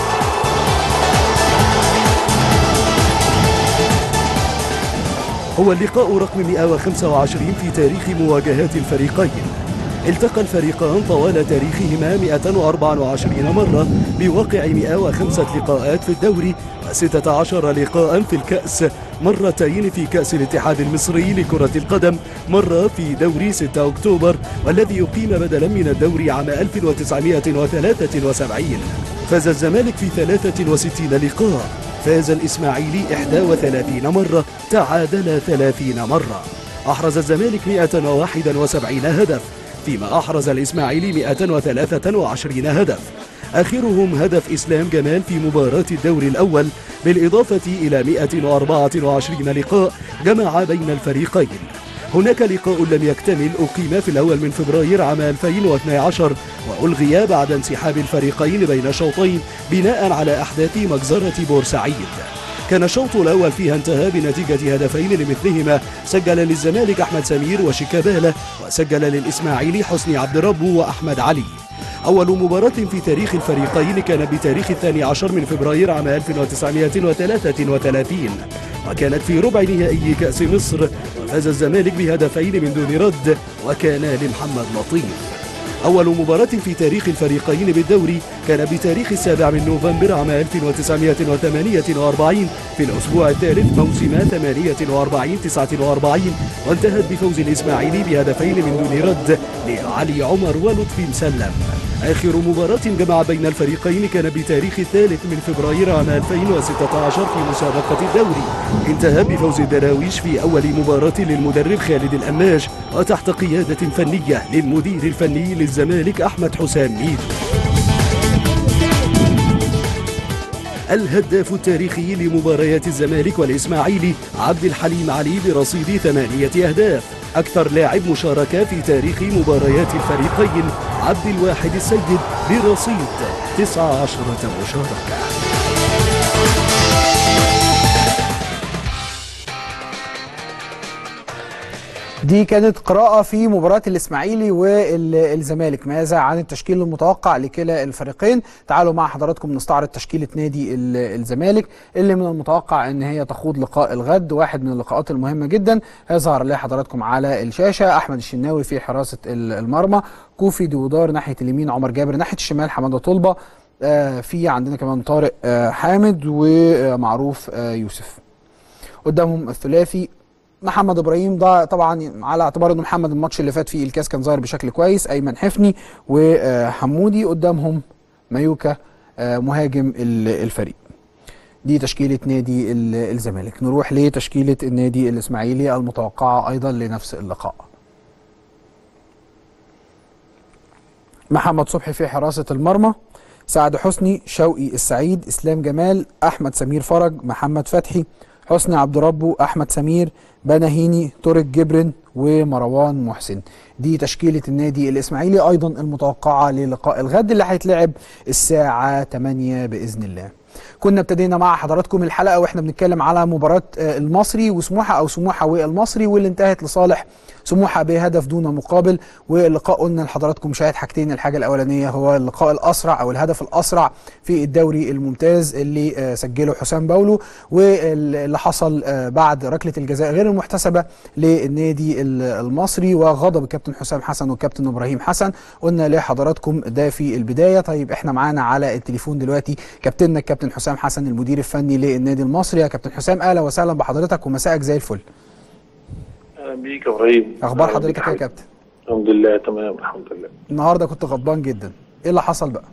هو اللقاء رقم 125 في تاريخ مواجهات الفريقين التقى الفريقان طوال تاريخهما 124 مرة بواقع 105 لقاءات في الدوري و16 لقاء في الكأس مرتين في كأس الاتحاد المصري لكرة القدم مرة في دوري 6 أكتوبر والذي أقيم بدلا من الدوري عام 1973 فاز الزمالك في 63 لقاء فاز الإسماعيلي 31 مرة تعادل 30 مرة أحرز الزمالك 171 هدف فيما أحرز الإسماعيلي 123 هدف آخرهم هدف إسلام جمال في مباراة الدور الأول بالإضافة إلى 124 لقاء جمع بين الفريقين هناك لقاء لم يكتمل أقيم في الأول من فبراير عام 2012 وألغي بعد انسحاب الفريقين بين شوطين بناء على أحداث مجزرة بورسعيد كان الشوط الأول فيها انتهى بنتيجة هدفين لمثلهما سجل للزمالك أحمد سمير وشيكابالا وسجل للإسماعيلي حسني عبد رب وأحمد علي أول مباراة في تاريخ الفريقين كان بتاريخ الثاني عشر من فبراير عام 1933 وكانت في ربع نهائي كأس مصر وفاز الزمالك بهدفين من دون رد وكان لمحمد لطيف أول مباراة في تاريخ الفريقين بالدوري كان بتاريخ السابع من نوفمبر عام 1948 في الأسبوع الثالث موسم 48-49 وانتهت بفوز الإسماعيلي بهدفين من دون رد لعلي عمر ولطفي مسلم آخر مباراة جمع بين الفريقين كان بتاريخ الثالث من فبراير عام 2016 في مسابقة الدوري انتهى بفوز الدراويش في أول مباراة للمدرب خالد الأماش وتحت قيادة فنية للمدير الفني للزمالك أحمد حسام ميدو الهداف التاريخي لمباريات الزمالك والإسماعيلي عبد الحليم علي برصيد ثمانية أهداف أكثر لاعب مشاركة في تاريخ مباريات الفريقين عبد الواحد السيد برصيد 19 مشاركة دي كانت قراءة في مباراة الإسماعيلي والزمالك ماذا عن التشكيل المتوقع لكلا الفريقين تعالوا مع حضراتكم نستعرض تشكيلة نادي الزمالك اللي من المتوقع أن هي تخوض لقاء الغد واحد من اللقاءات المهمة جدا هيظهر لحضراتكم على الشاشة أحمد الشناوي في حراسة المرمى كوفي ديودار ناحية اليمين عمر جابر ناحية الشمال حمادة طلبة آه في عندنا كمان طارق آه حامد ومعروف آه يوسف قدامهم الثلاثي محمد ابراهيم ده طبعا على اعتبار انه محمد الماتش اللي فات فيه الكاس كان ظاهر بشكل كويس ايمن حفني وحمودي قدامهم مايوكا مهاجم الفريق دي تشكيلة نادي الزمالك نروح لتشكيلة النادي الإسماعيلي المتوقعة أيضا لنفس اللقاء محمد صبحي في حراسة المرمى سعد حسني شوقي السعيد إسلام جمال أحمد سمير فرج محمد فتحي حسني عبد ربه احمد سمير بناهيني طارق جبرن ومروان محسن دي تشكيله النادي الاسماعيلي ايضا المتوقعه للقاء الغد اللي هيتلعب الساعه 8 باذن الله كنا ابتدينا مع حضراتكم الحلقه واحنا بنتكلم على مباراه المصري وسموحه او سموحه والمصري واللي انتهت لصالح سموحه بهدف دون مقابل واللقاء قلنا لحضراتكم شاهد حاجتين الحاجه الاولانيه هو اللقاء الاسرع او الهدف الاسرع في الدوري الممتاز اللي سجله حسام باولو واللي حصل بعد ركله الجزاء غير المحتسبه للنادي المصري وغضب الكابتن حسام حسن والكابتن ابراهيم حسن قلنا لحضراتكم ده في البدايه طيب احنا معانا على التليفون دلوقتي كابتننا الكابتن حسام حسن المدير الفني للنادي المصري يا كابتن حسام اهلا وسهلا بحضرتك ومساءك زي الفل اهلا بيك يا ابراهيم اخبار حضرتك يا كابتن الحمد لله تمام الحمد لله النهارده كنت غضبان جدا ايه اللي حصل بقى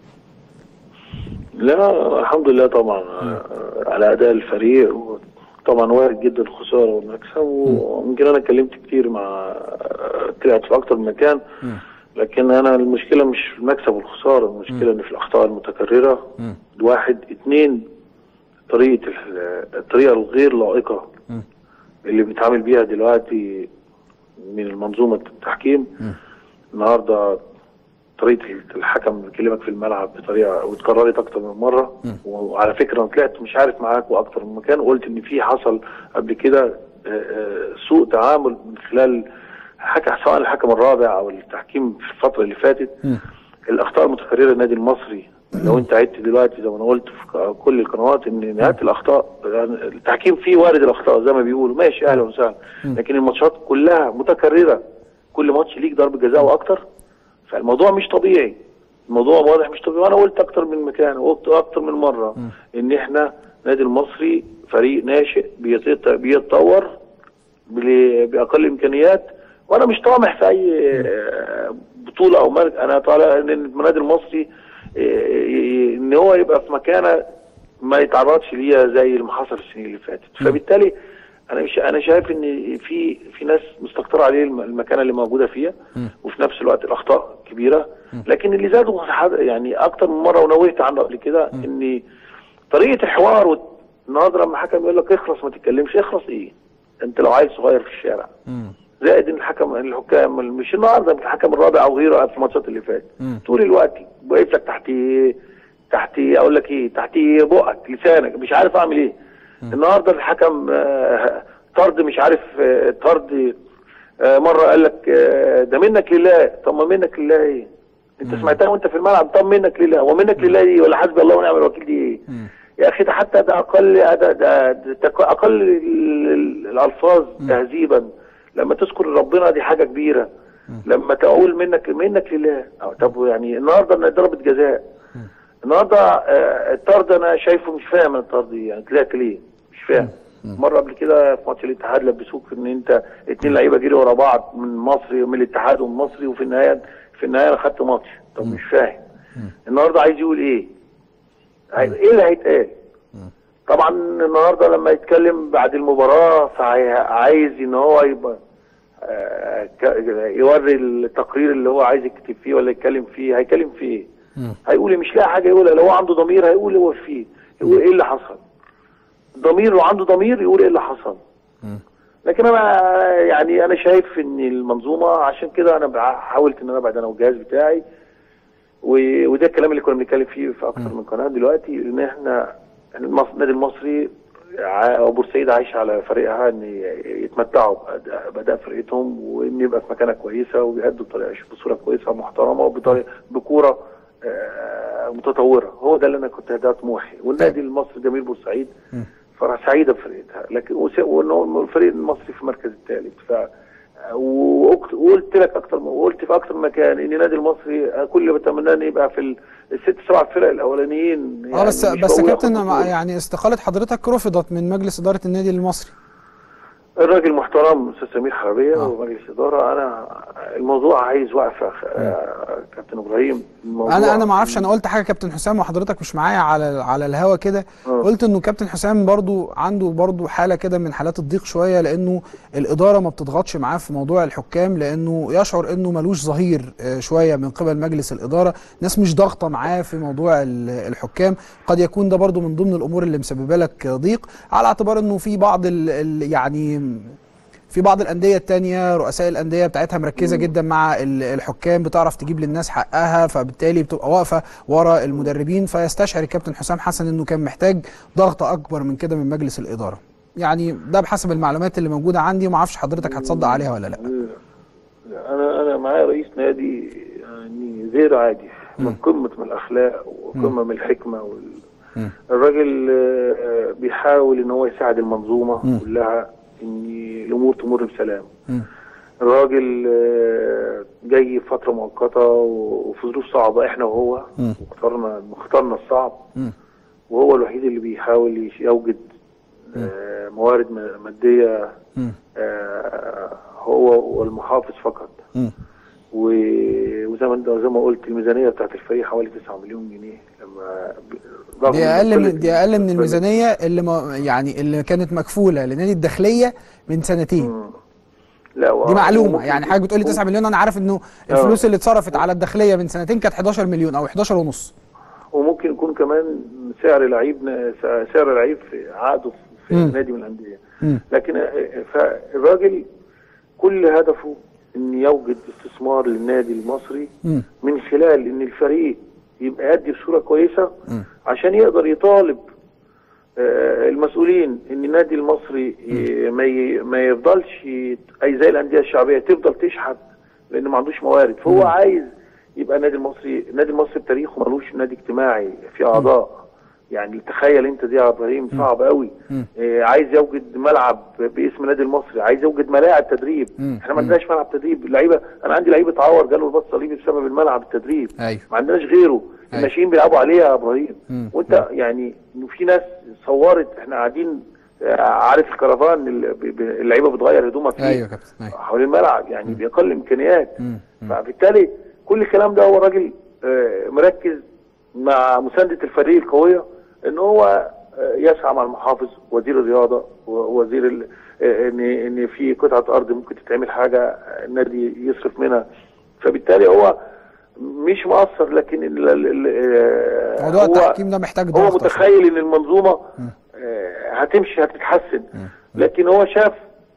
لا الحمد لله طبعا م. على اداء الفريق طبعا وارد جدا الخساره والمكسب ويمكن انا اتكلمت كتير مع طلعت في اكتر من مكان م. لكن انا المشكله مش في المكسب والخساره المشكله ان في الاخطاء المتكرره م. واحد اثنين طريقه الطريقه الغير لائقه م. اللي بيتعامل بيها دلوقتي من المنظومه التحكيم م. النهارده طريقه الحكم بيكلمك في الملعب بطريقه واتكررت اكتر من مره وعلى فكره انا طلعت مش عارف معاك واكتر من مكان قلت ان في حصل قبل كده آه، آه، سوء تعامل من خلال حكم سواء الحكم الرابع او التحكيم في الفتره اللي فاتت الاخطاء المتكرره للنادي المصري لو انت عدت دلوقتي زي ما انا قلت في ك- كل القنوات ان نهايه الاخطاء يعني التحكيم فيه وارد الاخطاء زي ما بيقولوا ماشي اهلا وسهلا لكن الماتشات كلها متكرره كل ماتش ليك ضربه جزاء واكتر فالموضوع مش طبيعي الموضوع واضح مش طبيعي وانا قلت اكتر من مكان وقلت اكتر من مره ان احنا نادي المصري فريق ناشئ بيتط- بيتطور بل- باقل امكانيات وانا مش طامح في اي آه، بطوله او مركز انا طالع ان النادي المصري آه، ان هو يبقى في مكانه ما يتعرضش ليها زي اللي حصل السنين اللي فاتت فبالتالي انا مش انا شايف ان في في ناس مستكتره عليه الم- المكانه اللي موجوده فيها وفي نفس الوقت الاخطاء كبيره لكن اللي زادوا حد- يعني اكتر من مره ونوهت عنه قبل كده ان طريقه الحوار وت- النهارده لما حكم يقول لك اخلص ما تتكلمش اخلص ايه؟ انت لو عيل صغير في الشارع زائد ان الحكم الحكام مش النهارده الحكم الرابع او غيره في الماتشات اللي فاتت طول الوقت واقف لك تحت تحت اقول لك ايه تحت بقك لسانك مش عارف اعمل ايه النهارده الحكم آه، طرد مش عارف آه، طرد آه، مره قال لك آه، ده منك لله طب ما منك لله ايه انت سمعتها وانت في الملعب طب منك لله ومنك لله ايه ولا حسبي الله ونعم الوكيل دي ايه يا اخي ده حتى ده اقل ده, ده, ده, ده اقل ال- ال- الالفاظ تهذيبا لما تذكر ربنا دي حاجه كبيره لما تقول منك منك لله أو طب يعني النهارده إن ضربه جزاء النهارده آه، الطرد انا شايفه مش فاهم الطرد دي يعني طلعت ليه مش فاهم مره قبل كده في ماتش الاتحاد لبسوك ان انت اتنين لعيبه جري ورا بعض من مصري من الاتحاد ومن مصري وفي النهايه في النهايه انا خدت ماتش طب مش فاهم النهارده عايز يقول ايه؟ عايز- ايه اللي هيتقال؟ طبعا النهارده لما يتكلم بعد المباراه فعايز ان هو يبقى آه، ك- يوري التقرير اللي هو عايز يكتب فيه ولا يتكلم فيه هيتكلم فيه ايه؟ هيقول إيه؟ مش لاقي حاجه يقولها لو هو عنده ضمير هيقول هو فيه يقول ايه اللي حصل ضمير لو عنده ضمير يقول ايه اللي حصل لكن انا يعني انا شايف ان المنظومه عشان كده انا بع- حاولت ان انا ابعد انا والجهاز بتاعي و- وده الكلام اللي كنا بنتكلم فيه في اكثر من قناه دلوقتي ان احنا المص- النادي المصري ع- او بورسعيد عايشه على فريقها ان ي- يتمتعوا بأداء- باداء فرقتهم وان يبقى في مكانه كويسه وبيأدوا بطريقه بصوره كويسه ومحترمه وبطريقه بكوره آه، متطوره هو ده اللي انا كنت ده طموحي والنادي المصري جميل بورسعيد فرح سعيده بفرقتها لكن وس- وانه الفريق المصري في المركز الثالث ف وقت- وقلت لك اكتر وقلت في اكتر من مكان ان النادي المصري كل اللي بتمناه ان يبقى في ال- الست سبع فرق الاولانيين اه بس مش بس بقول كابتن ياخد مع- بطولة. يعني استقالة حضرتك رفضت من مجلس إدارة النادي المصري الراجل محترم استاذ سمير حربيه آه. ومجلس اداره انا الموضوع عايز وقفه آه، كابتن ابراهيم الموضوع انا انا ما اعرفش انا قلت حاجه كابتن حسام وحضرتك مش معايا على على الهوا كده آه. قلت انه كابتن حسام برضو عنده برضو حاله كده من حالات الضيق شويه لانه الاداره ما بتضغطش معاه في موضوع الحكام لانه يشعر انه ملوش ظهير آه، شويه من قبل مجلس الاداره ناس مش ضاغطه معاه في موضوع ال- الحكام قد يكون ده برضو من ضمن الامور اللي مسببه لك ضيق على اعتبار انه في بعض ال ال يعني في بعض الانديه التانية رؤساء الانديه بتاعتها مركزه جدا مع ال- الحكام بتعرف تجيب للناس حقها فبالتالي بتبقى واقفه ورا المدربين فيستشعر الكابتن حسام حسن انه كان محتاج ضغطه اكبر من كده من مجلس الاداره يعني ده بحسب المعلومات اللي موجوده عندي وما اعرفش حضرتك هتصدق عليها ولا لا انا انا معايا رئيس نادي يعني غير عادي من قمه من الاخلاق وقمه من الحكمه وال... الراجل آه، بيحاول ان هو يساعد المنظومه كلها ان الامور تمر بسلام مم. الراجل آه، جاي في فتره مؤقته وفي ظروف صعبه احنا وهو مم. واخترنا اخترنا الصعب مم. وهو الوحيد اللي بيحاول يش- يوجد آه، موارد م- ماديه مم. آه، هو والمحافظ فقط مم. و- وزي ما انت زي ما قلت الميزانيه بتاعت الفريق حوالي 9 مليون جنيه لما ب- رغم دي إن اقل كل- من دي اقل من كل- الميزانيه اللي ما يعني اللي كانت مكفوله لنادي الداخليه من سنتين مم. لا و- دي معلومه وممكن- يعني حضرتك بتقولي 9 مليون انا عارف انه الفلوس اللي اتصرفت على الداخليه من سنتين كانت 11 مليون او 11 ونص وممكن يكون كمان سعر لعيب سعر لعيب في عقده في مم. نادي من الانديه مم. لكن فالراجل كل هدفه ان يوجد استثمار للنادي المصري مم. من خلال ان الفريق يبقى يأدي بصوره كويسه مم. عشان يقدر يطالب آه، المسؤولين ان النادي المصري ي- ما ي- ما يفضلش ي- اي زي الانديه الشعبيه تفضل تشحت لان ما عندوش موارد فهو عايز يبقى النادي المصري النادي المصري بتاريخه ملوش نادي اجتماعي في اعضاء يعني تخيل انت دي يا ابراهيم صعب قوي آه عايز يوجد ملعب باسم النادي المصري عايز يوجد ملاعب تدريب مم. احنا ما عندناش ملعب تدريب اللعيبه انا عندي لعيب اتعور جاله الباص صليبي بسبب الملعب التدريب ايوه ما عندناش غيره أيوة. الناشئين بيلعبوا عليه يا ابراهيم مم. وانت يعني انه في ناس صورت احنا قاعدين آه، عارف الكرفان اللي ب- ب- اللعيبه بتغير هدومها فيه ايوه يا كابتن ايوه حوالين الملعب يعني باقل امكانيات مم. فبالتالي كل الكلام ده هو راجل آه، مركز مع مسانده الفريق القويه ان هو آه، يسعى مع المحافظ وزير الرياضه ووزير ال- آه، ان ان في قطعه ارض ممكن تتعمل حاجه آه، النادي يصرف منها فبالتالي هو مش مقصر لكن ال- ال- ال- آه، موضوع هو التحكيم ده محتاج هو ضغط أصلاً. متخيل ان المنظومه آه، هتمشي هتتحسن لكن هو شاف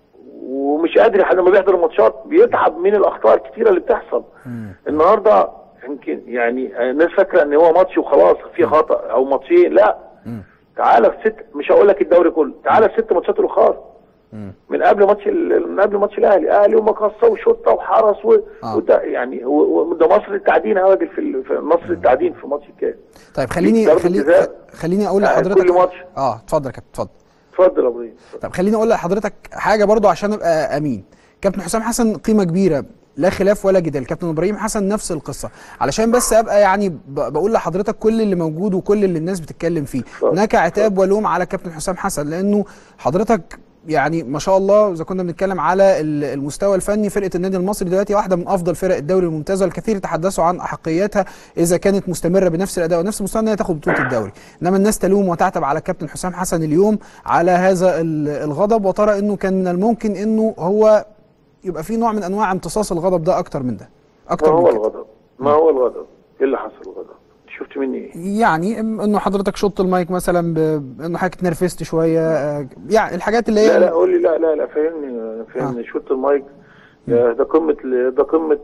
ومش قادر لحد ما بيحضر الماتشات بيتعب من الاخطاء الكتيره اللي بتحصل النهارده يمكن يعني الناس فاكره ان هو ماتش وخلاص في خطا او ماتشين لا تعالى في ست مش هقول لك الدوري كله تعالى في ست ماتشات الاخر من قبل ماتش ال- من قبل ماتش الاهلي اهلي ومقصه وشطه وحرس و... آه. وده يعني و- و- ده مصر التعدين يا راجل في, ال... في مصر التعدين في ماتش الكاس طيب خليني ضربة خليني جزاء. خليني اقول آه، لحضرتك كل ماتش. اه اتفضل يا كابتن اتفضل اتفضل يا ابراهيم طب خليني اقول لحضرتك حاجه برضو عشان ابقى امين كابتن حسام حسن قيمه كبيره لا خلاف ولا جدال كابتن ابراهيم حسن نفس القصه علشان بس ابقى يعني ب- بقول لحضرتك كل اللي موجود وكل اللي الناس بتتكلم فيه هناك عتاب ولوم على كابتن حسام حسن لانه حضرتك يعني ما شاء الله اذا كنا بنتكلم على ال- المستوى الفني فرقه النادي المصري دلوقتي واحده من افضل فرق الدوري الممتازه الكثير تحدثوا عن احقياتها اذا كانت مستمره بنفس الاداء ونفس المستوى انها تاخد بطوله الدوري انما الناس تلوم وتعتب على كابتن حسام حسن اليوم على هذا ال- الغضب وترى انه كان من الممكن انه هو يبقى في نوع من انواع امتصاص الغضب ده اكتر من ده ما اكتر هو من كده الغضب ما هو الغضب ايه اللي حصل الغضب شفت مني ايه يعني إم- انه حضرتك شط المايك مثلا ب- انه حضرتك اتنرفزت شويه آه، يعني الحاجات اللي هي لا لا قول لي لا لا لا فهمني فهمني شوت المايك يا ده قمه ال- ده قمه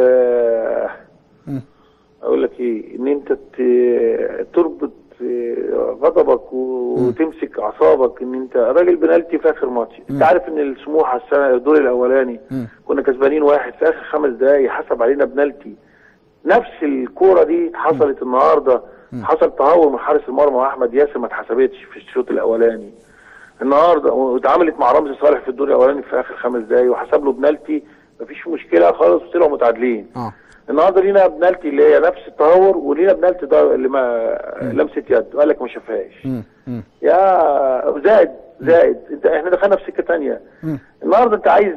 آه، مم. اقول لك ايه ان انت ت- تربط آه، غضبك و- وتمسك اعصابك ان انت راجل بنالتي في اخر ماتش انت عارف ان السموحه السنه الدور الاولاني مم. كنا كسبانين واحد في اخر خمس دقايق حسب علينا بنالتي نفس الكوره دي حصلت النهارده حصل تهور من حارس المرمى احمد ياسر ما اتحسبتش في الشوط الاولاني النهارده واتعملت مع رمزي صالح في الدور الاولاني في اخر خمس دقايق وحسب له بنالتي مفيش مشكله خالص وطلعوا متعادلين اه النهارده لينا بنالتي اللي هي نفس التهور ولينا بنالتي ده اللي ما لمسه يد وقال لك ما شافهاش مم. مم. يا زائد زائد انت احنا دخلنا في سكه ثانيه مم. النهارده انت عايز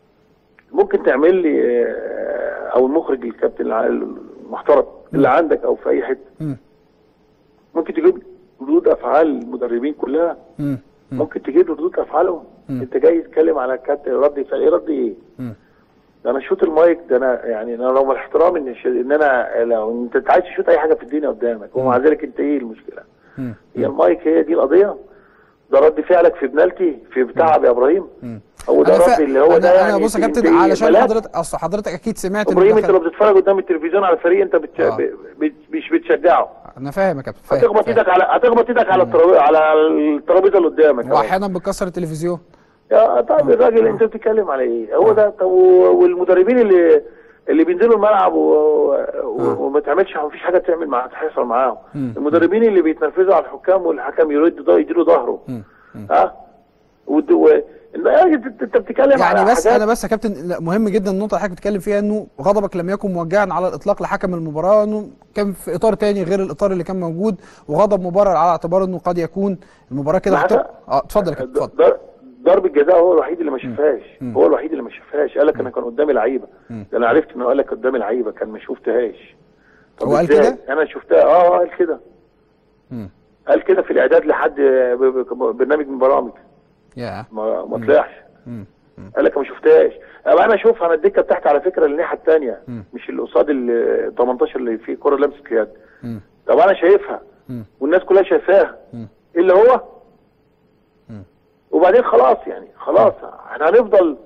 ممكن تعمل لي آه، او المخرج الكابتن الع- المحترم اللي عندك او في اي حته مم. ممكن تجيب ردود افعال المدربين كلها مم. ممكن تجيب ردود افعالهم انت جاي تتكلم على كابتن رد فعل ايه رد ايه؟ مم. ده انا شوت المايك ده انا يعني انا لو مع الاحترام ان ش- ان انا لو انت أنت عايز تشوت اي حاجه في الدنيا قدامك ومع ذلك انت ايه المشكله؟ مم. هي المايك هي دي القضيه؟ ده رد فعلك في بنالتي في بتعب يا ابراهيم هو ده انا رد فا... اللي هو أنا ده انا يعني بص يا انت- كابتن انت إيه؟ علشان ملاك؟ حضرتك اصل حضرتك اكيد سمعت إنه ابراهيم دخل- انت لو بتتفرج قدام التلفزيون على فريق انت بتش... آه. ب... بت... مش بتشجعه انا فاهم يا كابتن فاهم, هتخبط فاهم. ايدك على هتخبط ايدك على الترابيزه على الترابيزه اللي قدامك أهو. واحيانا بتكسر التلفزيون يا طيب الراجل انت بتتكلم على ايه؟ هو ده طب و- والمدربين اللي اللي بينزلوا الملعب و... و... وما تعملش ما فيش حاجه تعمل مع تحصل معاهم المدربين اللي بيتنرفزوا على الحكام والحكم يرد ده يديله ظهره ها ود... و... يا راجل انت انت بتتكلم يعني على بس حاجات انا بس يا كابتن لا، مهم جدا النقطه اللي حضرتك بتتكلم فيها انه غضبك لم يكن موجها على الاطلاق لحكم المباراه انه كان في اطار تاني غير الاطار اللي كان موجود وغضب مبرر على اعتبار انه قد يكون المباراه كده ما هت- ده- اه اتفضل يا كابتن اتفضل ضر- ضرب الجزاء هو الوحيد اللي ما شافهاش هو الوحيد اللي ما شافهاش قال لك انا كان قدامي لعيبه ده انا عرفت انه قال لك قدامي لعيبه كان ما شفتهاش طب هو قال إزاي؟ كده؟ انا شفتها اه آه، قال كده مم. قال كده في الاعداد لحد ب- ب- برنامج من برامج يا ما ما طلعش مم. قال لك ما شفتهاش أبقى انا اشوفها انا الدكه بتاعتي على فكره الناحيه الثانيه مش اللي قصاد ال 18 اللي فيه كره لمسه اليد مم. طب انا شايفها مم. والناس كلها شايفاها مم. إيه اللي هو وبعدين خلاص يعني خلاص احنا هنفضل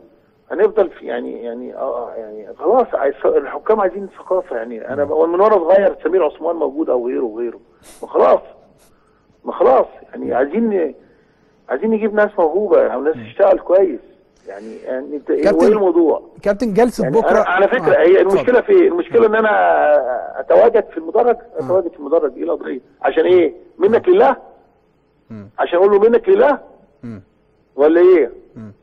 هنفضل في يعني يعني اه يعني خلاص عايز الحكام عايزين ثقافه يعني انا بقول من وانا صغير سمير عثمان موجود او غيره وغيره ما خلاص ما خلاص يعني عايزين عايزين نجيب ناس موهوبه او ناس تشتغل كويس يعني يعني انت ايه كابتن، هو ايه الموضوع؟ كابتن جلسه يعني بكره أنا على فكره آه، هي اتفضل. المشكله في إيه؟ المشكله ان انا اتواجد في المدرج اتواجد في المدرج ايه القضيه؟ عشان ايه؟ منك لله؟ عشان اقول له منك لله؟ مم. ولا ايه؟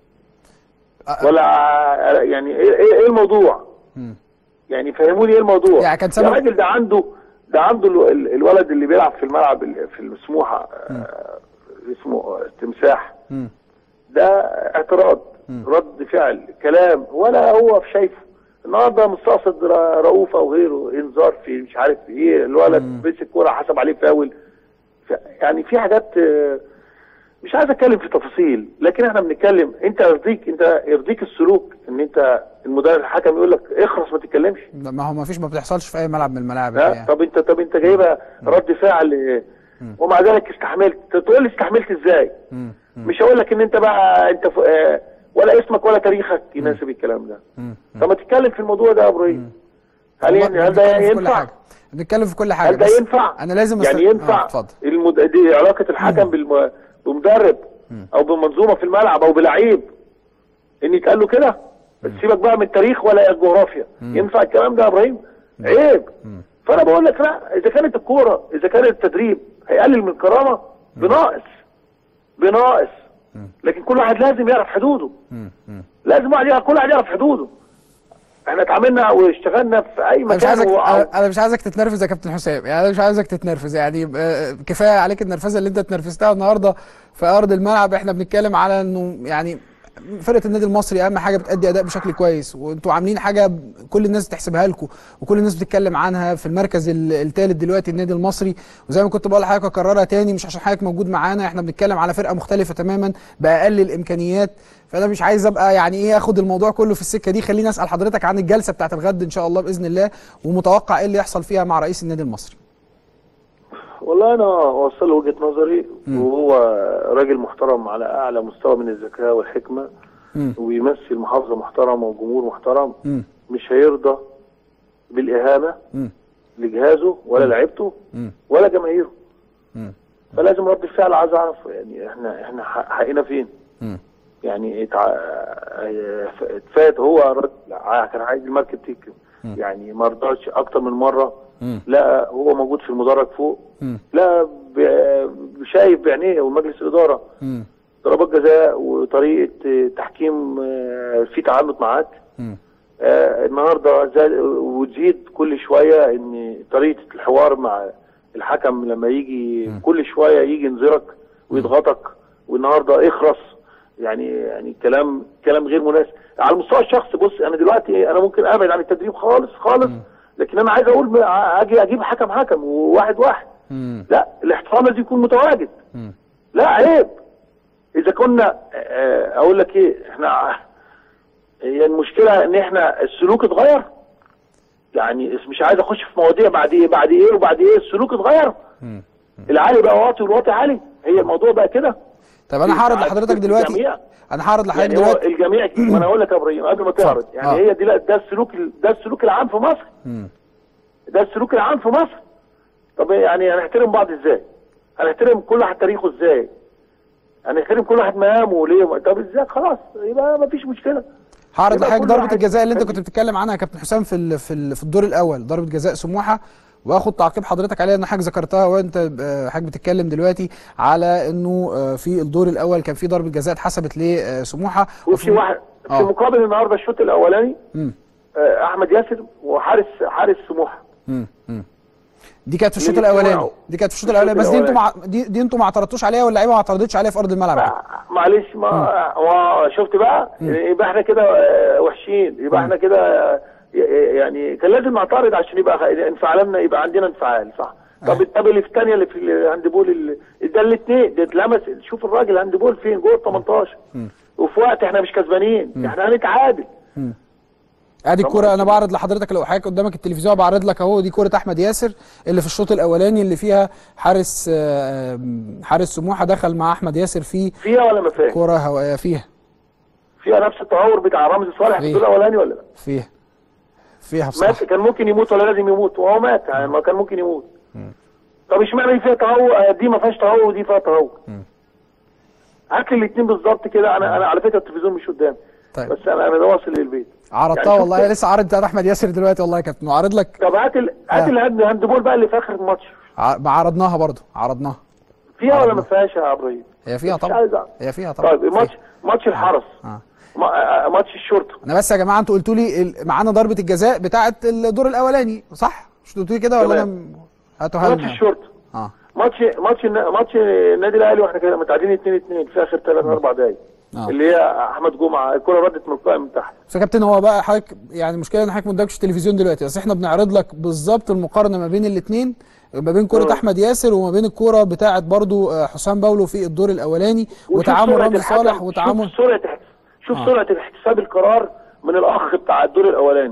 آه، ولا ع- يعني ايه ايه إيه الموضوع؟ مم. يعني فهموني ايه الموضوع؟ يعني كان يا سبب- راجل ده عنده ده عنده ال- ال- الولد اللي بيلعب في الملعب ال- في السموحه آه، اسمه تمساح مم. ده اعتراض رد فعل كلام ولا هو في شايفه النهارده مستقصد ر- رؤوف او غيره انذار في مش عارف ايه الولد مسك كوره حسب عليه فاول ف- يعني في حاجات آه، مش عايز اتكلم في تفاصيل لكن احنا بنتكلم انت يرضيك انت يرضيك السلوك ان انت المدرب الحكم يقول لك اخرس ما تتكلمش ما هو ما فيش ما بتحصلش في اي ملعب من الملاعب لا الحقيقة. طب انت طب انت جايبها رد فعل آه، ومع ذلك استحملت تقول لي استحملت ازاي مم. مش هقول لك ان انت بقى انت ف... آه، ولا اسمك ولا تاريخك يناسب الكلام ده مم. طب ما تتكلم في الموضوع ده يا ابراهيم هل والله هل ده بنتكلم في كل ينفع حاجه بنتكلم في كل حاجه هل ده بس ينفع انا لازم يعني أست- ينفع آه، اتفضل المد... دي علاقه الحكم بالم... بمدرب او بمنظومه في الملعب او بلعيب ان يتقال له كده بس سيبك بقى من التاريخ ولا الجغرافيا ينفع الكلام ده يا ابراهيم عيب فانا بقول لك لا اذا كانت الكوره اذا كان التدريب هيقلل من الكرامه بناقص بناقص لكن كل واحد لازم يعرف حدوده مم. مم. لازم واحد يعرف كل واحد يعرف حدوده احنا اتعاملنا واشتغلنا في اي انا مش مكان عايزك و... أنا- انا مش عايزك تتنرفز يا كابتن حسام يعني انا مش عايزك تتنرفز يعني آه، كفايه عليك النرفزه اللي انت اتنرفزتها النهارده في ارض الملعب احنا بنتكلم على انه يعني فرقه النادي المصري اهم حاجه بتأدي اداء بشكل كويس وانتوا عاملين حاجه كل الناس تحسبها لكم وكل الناس بتتكلم عنها في المركز الثالث دلوقتي النادي المصري وزي ما كنت بقول لحضرتك اكررها تاني مش عشان حضرتك موجود معانا احنا بنتكلم على فرقه مختلفه تماما باقل الامكانيات فانا مش عايز ابقى يعني ايه اخد الموضوع كله في السكه دي خليني اسال حضرتك عن الجلسه بتاعت الغد ان شاء الله باذن الله ومتوقع ايه اللي يحصل فيها مع رئيس النادي المصري والله انا اوصل له وجهه نظري وهو راجل محترم على اعلى مستوى من الذكاء والحكمه مم. ويمثل محافظه محترمه وجمهور محترم مم. مش هيرضى بالاهانه مم. لجهازه ولا لعيبته مم. ولا جماهيره مم. فلازم رد الفعل عايز اعرف يعني احنا احنا ح- حقنا فين مم. يعني اتع... اتفات هو رد لا، كان عايز المركب تيك يعني ما رضاش اكتر من مره مم. لا هو موجود في المدرج فوق مم. لا ب- شايف بعينيه ومجلس الاداره مم. ضربات جزاء وطريقه آه، تحكيم آه، في تعنت معاك مم. آه، النهارده زاد وتزيد كل شويه ان طريقه الحوار مع الحكم لما يجي كل شويه يجي ينذرك ويضغطك والنهارده اخرس يعني يعني كلام كلام غير مناسب على المستوى الشخصي بص انا دلوقتي انا ممكن ابعد عن التدريب خالص خالص لكن انا عايز اقول اجي اجيب حكم حكم وواحد واحد مم. لا الاحترام لازم يكون متواجد مم. لا عيب اذا كنا آه، اقول لك ايه احنا هي المشكله ان احنا السلوك اتغير يعني مش عايز اخش في مواضيع بعد ايه بعد ايه وبعد ايه السلوك اتغير مم. العالي بقى واطي والواطي عالي هي الموضوع بقى كده طب انا هعرض لحضرتك دلوقتي الجميع. انا هعرض لحضرتك يعني هو دلوقتي الجميع ما انا اقول لك يا ابراهيم قبل ما تعرض يعني آه. هي دي لا ده السلوك ده السلوك العام في مصر مم. ده السلوك العام في مصر طب يعني هنحترم بعض ازاي هنحترم كل واحد تاريخه ازاي هنحترم كل واحد مقامه ليه طب ازاي خلاص يبقى ما فيش مشكله هعرض يبقى لحضرتك كل ضربه واحد الجزاء اللي انت يخلي- كنت بتتكلم عنها يا كابتن حسام في ال- في ال- في الدور الاول ضربه جزاء سموحه واخد تعقيب حضرتك عليها ان حضرتك ذكرتها وانت آه، حضرتك بتتكلم دلوقتي على انه آه، في الدور الاول كان في ضربه جزاء اتحسبت لسموحه وفي واحد في آه. مقابل النهارده الشوط الاولاني مم. آه، احمد ياسر وحارس حارس سموحه مم. مم. دي كانت في الشوط اللي الاولاني بيسمعوا. دي كانت في الشوط الشوط الاولاني بس دي انتوا مع... الأولاني. دي, دي انتوا ما اعترضتوش عليها واللعيبه ما اعترضتش عليها في ارض الملعب كده. معلش ما هو شفت بقى يبقى احنا كده آه، وحشين يبقى احنا كده آه، يعني كان لازم نعترض عشان يبقى انفعالنا يبقى عندنا انفعال صح طب طب اللي في الثانيه اللي في الهاندبول اللي- ده الاثنين ده اتلمس شوف الراجل الهاندبول فين جوه ال 18 وفي وقت احنا مش كسبانين احنا هنتعادل ادي طبعاً. الكوره انا بعرض لحضرتك لو حضرتك قدامك التلفزيون بعرض لك اهو دي كوره احمد ياسر اللي في الشوط الاولاني اللي فيها حارس آه، حارس سموحه دخل مع احمد ياسر في فيها ولا ما فيهاش؟ كوره هوائيه فيها فيها نفس التهور بتاع رمزي صالح في فيه. الدور الاولاني ولا لا؟ فيها فيها مات بصراحه كان ممكن يموت ولا لازم يموت وهو مات يعني ما كان ممكن يموت طب اشمعنى دي فيها تهور دي ما فيهاش تهور ودي فيها تهور هات لي الاثنين بالظبط كده انا انا على فكره التلفزيون مش قدامي طيب بس انا انا واصل للبيت عرضتها يعني والله شفت- لسه عارض بتاعت احمد ياسر دلوقتي والله يا كابتن وعارض لك طب هات ال... هات آه. الهاند هاندبول بقى اللي في اخر الماتش ع- ما عرضناها برضو عرضناها فيها ولا عرضنا. ما فيهاش يا ابراهيم؟ هي فيها مش طبعا عايز أعرف. هي فيها طبعا طيب ماتش فيها. ماتش الحرس آه. ما- آه، ماتش الشرطه انا بس يا جماعه انتوا قلتوا لي ال- معانا ضربه الجزاء بتاعه الدور الاولاني صح مش قلتوا لي كده ولا تمام. انا م- هاتوها ماتش لنا الشرطه اه ماتش ماتش الن- ماتش النادي الاهلي واحنا كده متعادلين 2 2 في اخر 3 4 دقايق آه. اللي هي احمد جمعه الكره ردت من القائم من تحت بس يا كابتن هو بقى حضرتك يعني المشكله ان حضرتك ما قدامكش التلفزيون دلوقتي بس احنا بنعرض لك بالظبط المقارنه ما بين الاثنين ما بين كره آه. احمد ياسر وما بين الكره بتاعه برضو آه، حسام باولو في الدور الاولاني وشوف وتعامل سرعة رامي الحكم، صالح وتعامل شوف سرعه احت- شوف آه. سرعه احتساب القرار من الاخ بتاع الدور الاولاني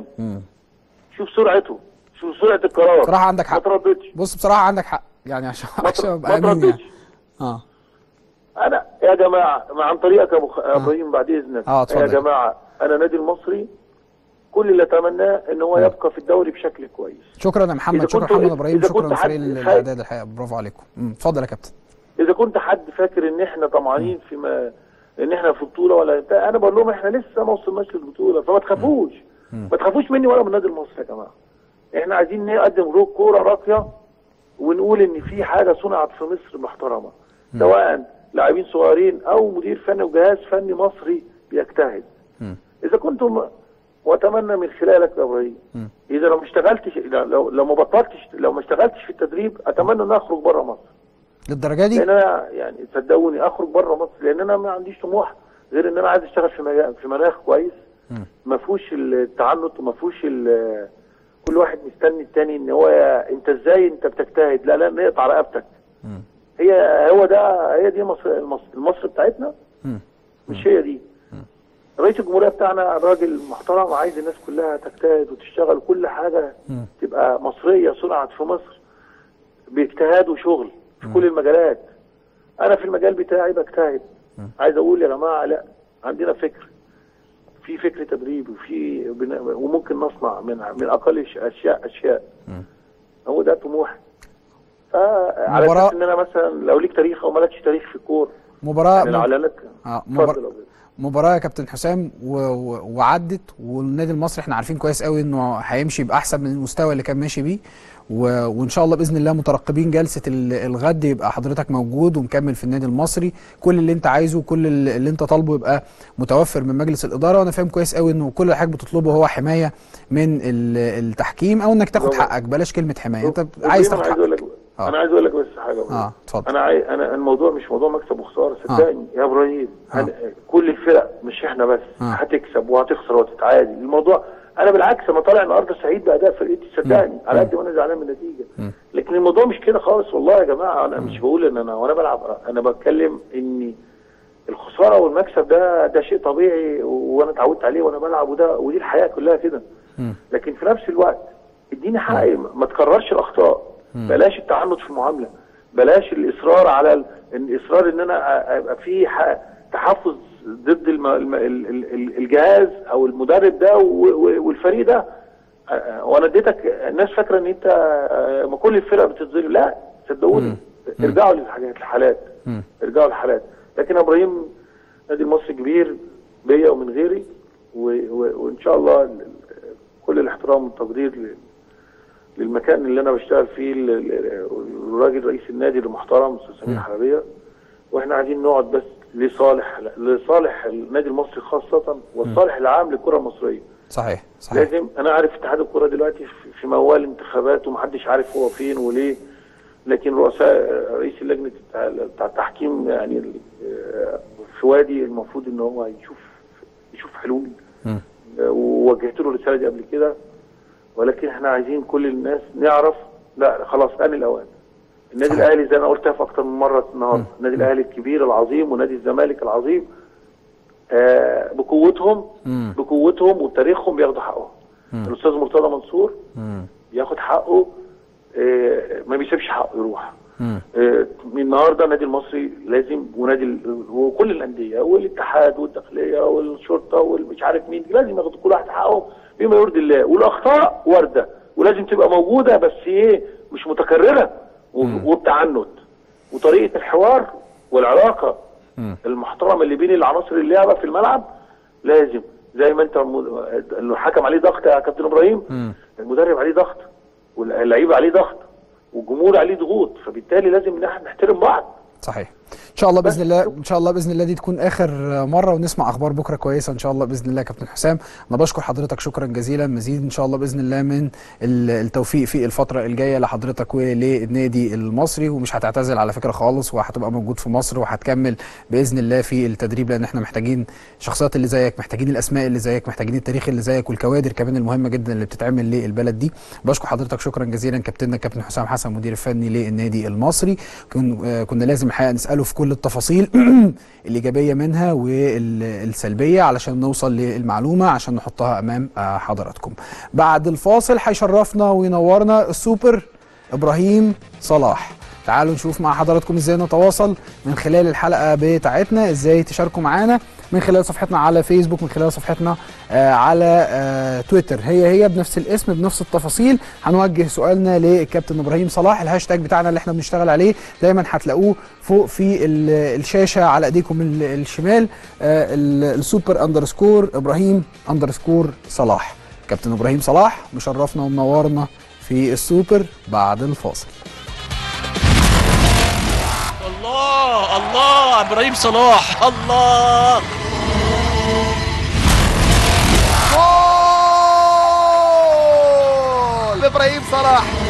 شوف سرعته شوف سرعه القرار بصراحة عندك ما حق. ترددش بص بصراحه عندك حق يعني عشان ما عشان تر- ابقى ما امين يعني ترددش اه انا يا جماعه ما عن طريقك يا أبو خ- يا ابراهيم بعد اذنك آه، اتفضل. يا جماعه انا نادي المصري كل اللي اتمناه ان هو يبقى في الدوري بشكل كويس شكرا يا محمد إذا شكرا كنت- محمد ابراهيم إذا شكرا كنت لفريق حد الاعداد الحقيقه برافو عليكم مم، اتفضل يا كابتن اذا كنت حد فاكر ان احنا طمعانين في ما ان احنا في بطوله ولا بتاع انا بقول لهم احنا لسه ما وصلناش للبطوله فما تخافوش ما تخافوش مني ولا من النادي المصري يا جماعه احنا عايزين نقدم رو- كوره راقيه ونقول ان في حاجه صنعت في مصر محترمه سواء لاعبين صغيرين او مدير فني وجهاز فني مصري بيجتهد اذا كنتم واتمنى من خلالك يا ابراهيم اذا لو ما اشتغلتش لو لو ما بطلتش لو ما اشتغلتش في التدريب اتمنى ان اخرج بره مصر للدرجه دي لان انا يعني صدقوني اخرج بره مصر لان انا ما عنديش طموح غير ان انا عايز اشتغل في مجال في مناخ كويس ما فيهوش التعنت وما فيهوش ال- كل واحد مستني التاني ان هو انت ازاي انت بتجتهد لا لا نقطع رقبتك هي هو ده هي دي مصر مصر, مصر بتاعتنا مش هي دي رئيس الجمهوريه بتاعنا الراجل محترم عايز الناس كلها تجتهد وتشتغل كل حاجه تبقى مصريه صنعت في مصر باجتهاد وشغل في كل المجالات انا في المجال بتاعي بجتهد عايز اقول يا جماعه لا عندنا فكر في فكر تدريب وفي بنا- وممكن نصنع من من اقل ش- اشياء اشياء هو ده طموحي فعلى مباراة- اساس ان انا مثلا لو ليك تاريخ او مالكش تاريخ في الكوره مباراه يعني لو على لك آه، اتفضل مباراة- يا أبو. مباراة يا كابتن حسام و... و... وعدت والنادي المصري احنا عارفين كويس قوي انه هيمشي باحسن من المستوى اللي كان ماشي بيه و... وان شاء الله باذن الله مترقبين جلسه ال- الغد يبقى حضرتك موجود ومكمل في النادي المصري كل اللي انت عايزه كل ال- اللي انت طالبه يبقى متوفر من مجلس الاداره وانا فاهم كويس قوي انه كل اللي حضرتك بتطلبه هو حمايه من ال- التحكيم او انك تاخد برافو. حقك بلاش كلمه حمايه انت إبراهيم، عايز انا تاخد عايز اقول حقك لك آه. انا عايز اقول لك بس حاجه اه اه اتفضل انا عاي... انا الموضوع مش موضوع مكسب وخساره صدقني يا ابراهيم آه. أنا... كل الفرق مش احنا بس آه. هتكسب وهتخسر وهتتعادل الموضوع انا بالعكس انا طالع النهارده سعيد باداء فرقتي صدقني على قد ما انا زعلان من النتيجه لكن الموضوع مش كده خالص والله يا جماعه انا مش بقول ان انا وانا بلعب انا بتكلم ان الخساره والمكسب ده ده شيء طبيعي وانا اتعودت عليه وانا بلعب وده ودي الحياه كلها كده لكن في نفس الوقت اديني حقي ما تكررش الاخطاء بلاش التعنت في المعامله بلاش الاصرار على ال... الاصرار ان انا أ- ابقى في ح... تحفظ ضد الم... الم... ال- ال- ال- الجهاز او المدرب ده و... و... والفريق ده أ- أ- وانا اديتك الناس فاكره ان انت أ- ما كل الفرق بتتظلم لا صدقوني ارجعوا للحاجات الحالات ارجعوا للحالات لكن يا ابراهيم نادي المصري كبير بيا ومن غيري و... و... وان شاء الله ال- ال- كل الاحترام والتقدير ل... للمكان اللي انا بشتغل فيه ال- ال- الراجل رئيس النادي المحترم استاذ سمير حربيه واحنا عايزين نقعد بس لصالح لصالح النادي المصري خاصه والصالح العام للكره المصريه صحيح صحيح لازم انا عارف اتحاد الكره دلوقتي في- في موال انتخابات ومحدش عارف هو فين وليه لكن رؤساء رئيس اللجنه بتاع بتاع التحكيم يعني ال- في وادي المفروض ان هو يشوف يشوف حلول مم. ووجهت له الرساله دي قبل كده ولكن احنا عايزين كل الناس نعرف لا خلاص ان الاوان النادي صحيح. الاهلي زي ما قلتها في اكتر من مره النهارده النادي الاهلي الكبير العظيم ونادي الزمالك العظيم آه بقوتهم مم. بقوتهم وتاريخهم بياخدوا حقهم الاستاذ مرتضى منصور مم. بياخد حقه آه ما بيسيبش حقه يروح آه، من النهارده النادي المصري لازم ونادي ال- وكل الانديه والاتحاد والداخليه والشرطه والمش عارف مين لازم ياخدوا كل واحد حقهم بما يرضي الله والاخطاء وارده ولازم تبقى موجوده بس ايه مش متكرره و- وبتعنت وطريقه الحوار والعلاقه المحترمه اللي بين العناصر اللعبه في الملعب لازم زي ما انت م- اللي حكم عليه ضغط يا كابتن ابراهيم المدرب عليه ضغط واللعيبه عليه ضغط والجمهور عليه ضغوط فبالتالي لازم نح- نحترم بعض صحيح ان شاء الله باذن الله ان شاء الله باذن الله دي تكون اخر مره ونسمع اخبار بكره كويسه ان شاء الله باذن الله يا كابتن حسام انا بشكر حضرتك شكرا جزيلا مزيد ان شاء الله باذن الله من ال- التوفيق في الفتره الجايه لحضرتك وللنادي المصري ومش هتعتزل على فكره خالص وهتبقى موجود في مصر وهتكمل باذن الله في التدريب لان احنا محتاجين الشخصيات اللي زيك محتاجين الاسماء اللي زيك محتاجين التاريخ اللي زيك والكوادر كمان المهمه جدا اللي بتتعمل للبلد دي بشكر حضرتك شكرا جزيلا كابتننا كابتن حسام حسن مدير الفني للنادي المصري كن آه، كنا لازم الحقيقه نساله في كل التفاصيل الايجابيه منها والسلبيه علشان نوصل للمعلومه عشان نحطها امام آه، حضراتكم بعد الفاصل هيشرفنا وينورنا السوبر ابراهيم صلاح تعالوا نشوف مع حضراتكم ازاي نتواصل من خلال الحلقه بتاعتنا ازاي تشاركوا معانا من خلال صفحتنا على فيسبوك من خلال صفحتنا آه على آه تويتر هي هي بنفس الاسم بنفس التفاصيل هنوجه سؤالنا للكابتن ابراهيم صلاح الهاشتاج بتاعنا اللي احنا بنشتغل عليه دايما هتلاقوه فوق في ال- الشاشه على ايديكم ال- الشمال آه ال- السوبر اندرسكور ابراهيم اندرسكور صلاح كابتن ابراهيم صلاح مشرفنا ومنورنا في السوبر بعد الفاصل الله الله ابراهيم صلاح الله جول ابراهيم صلاح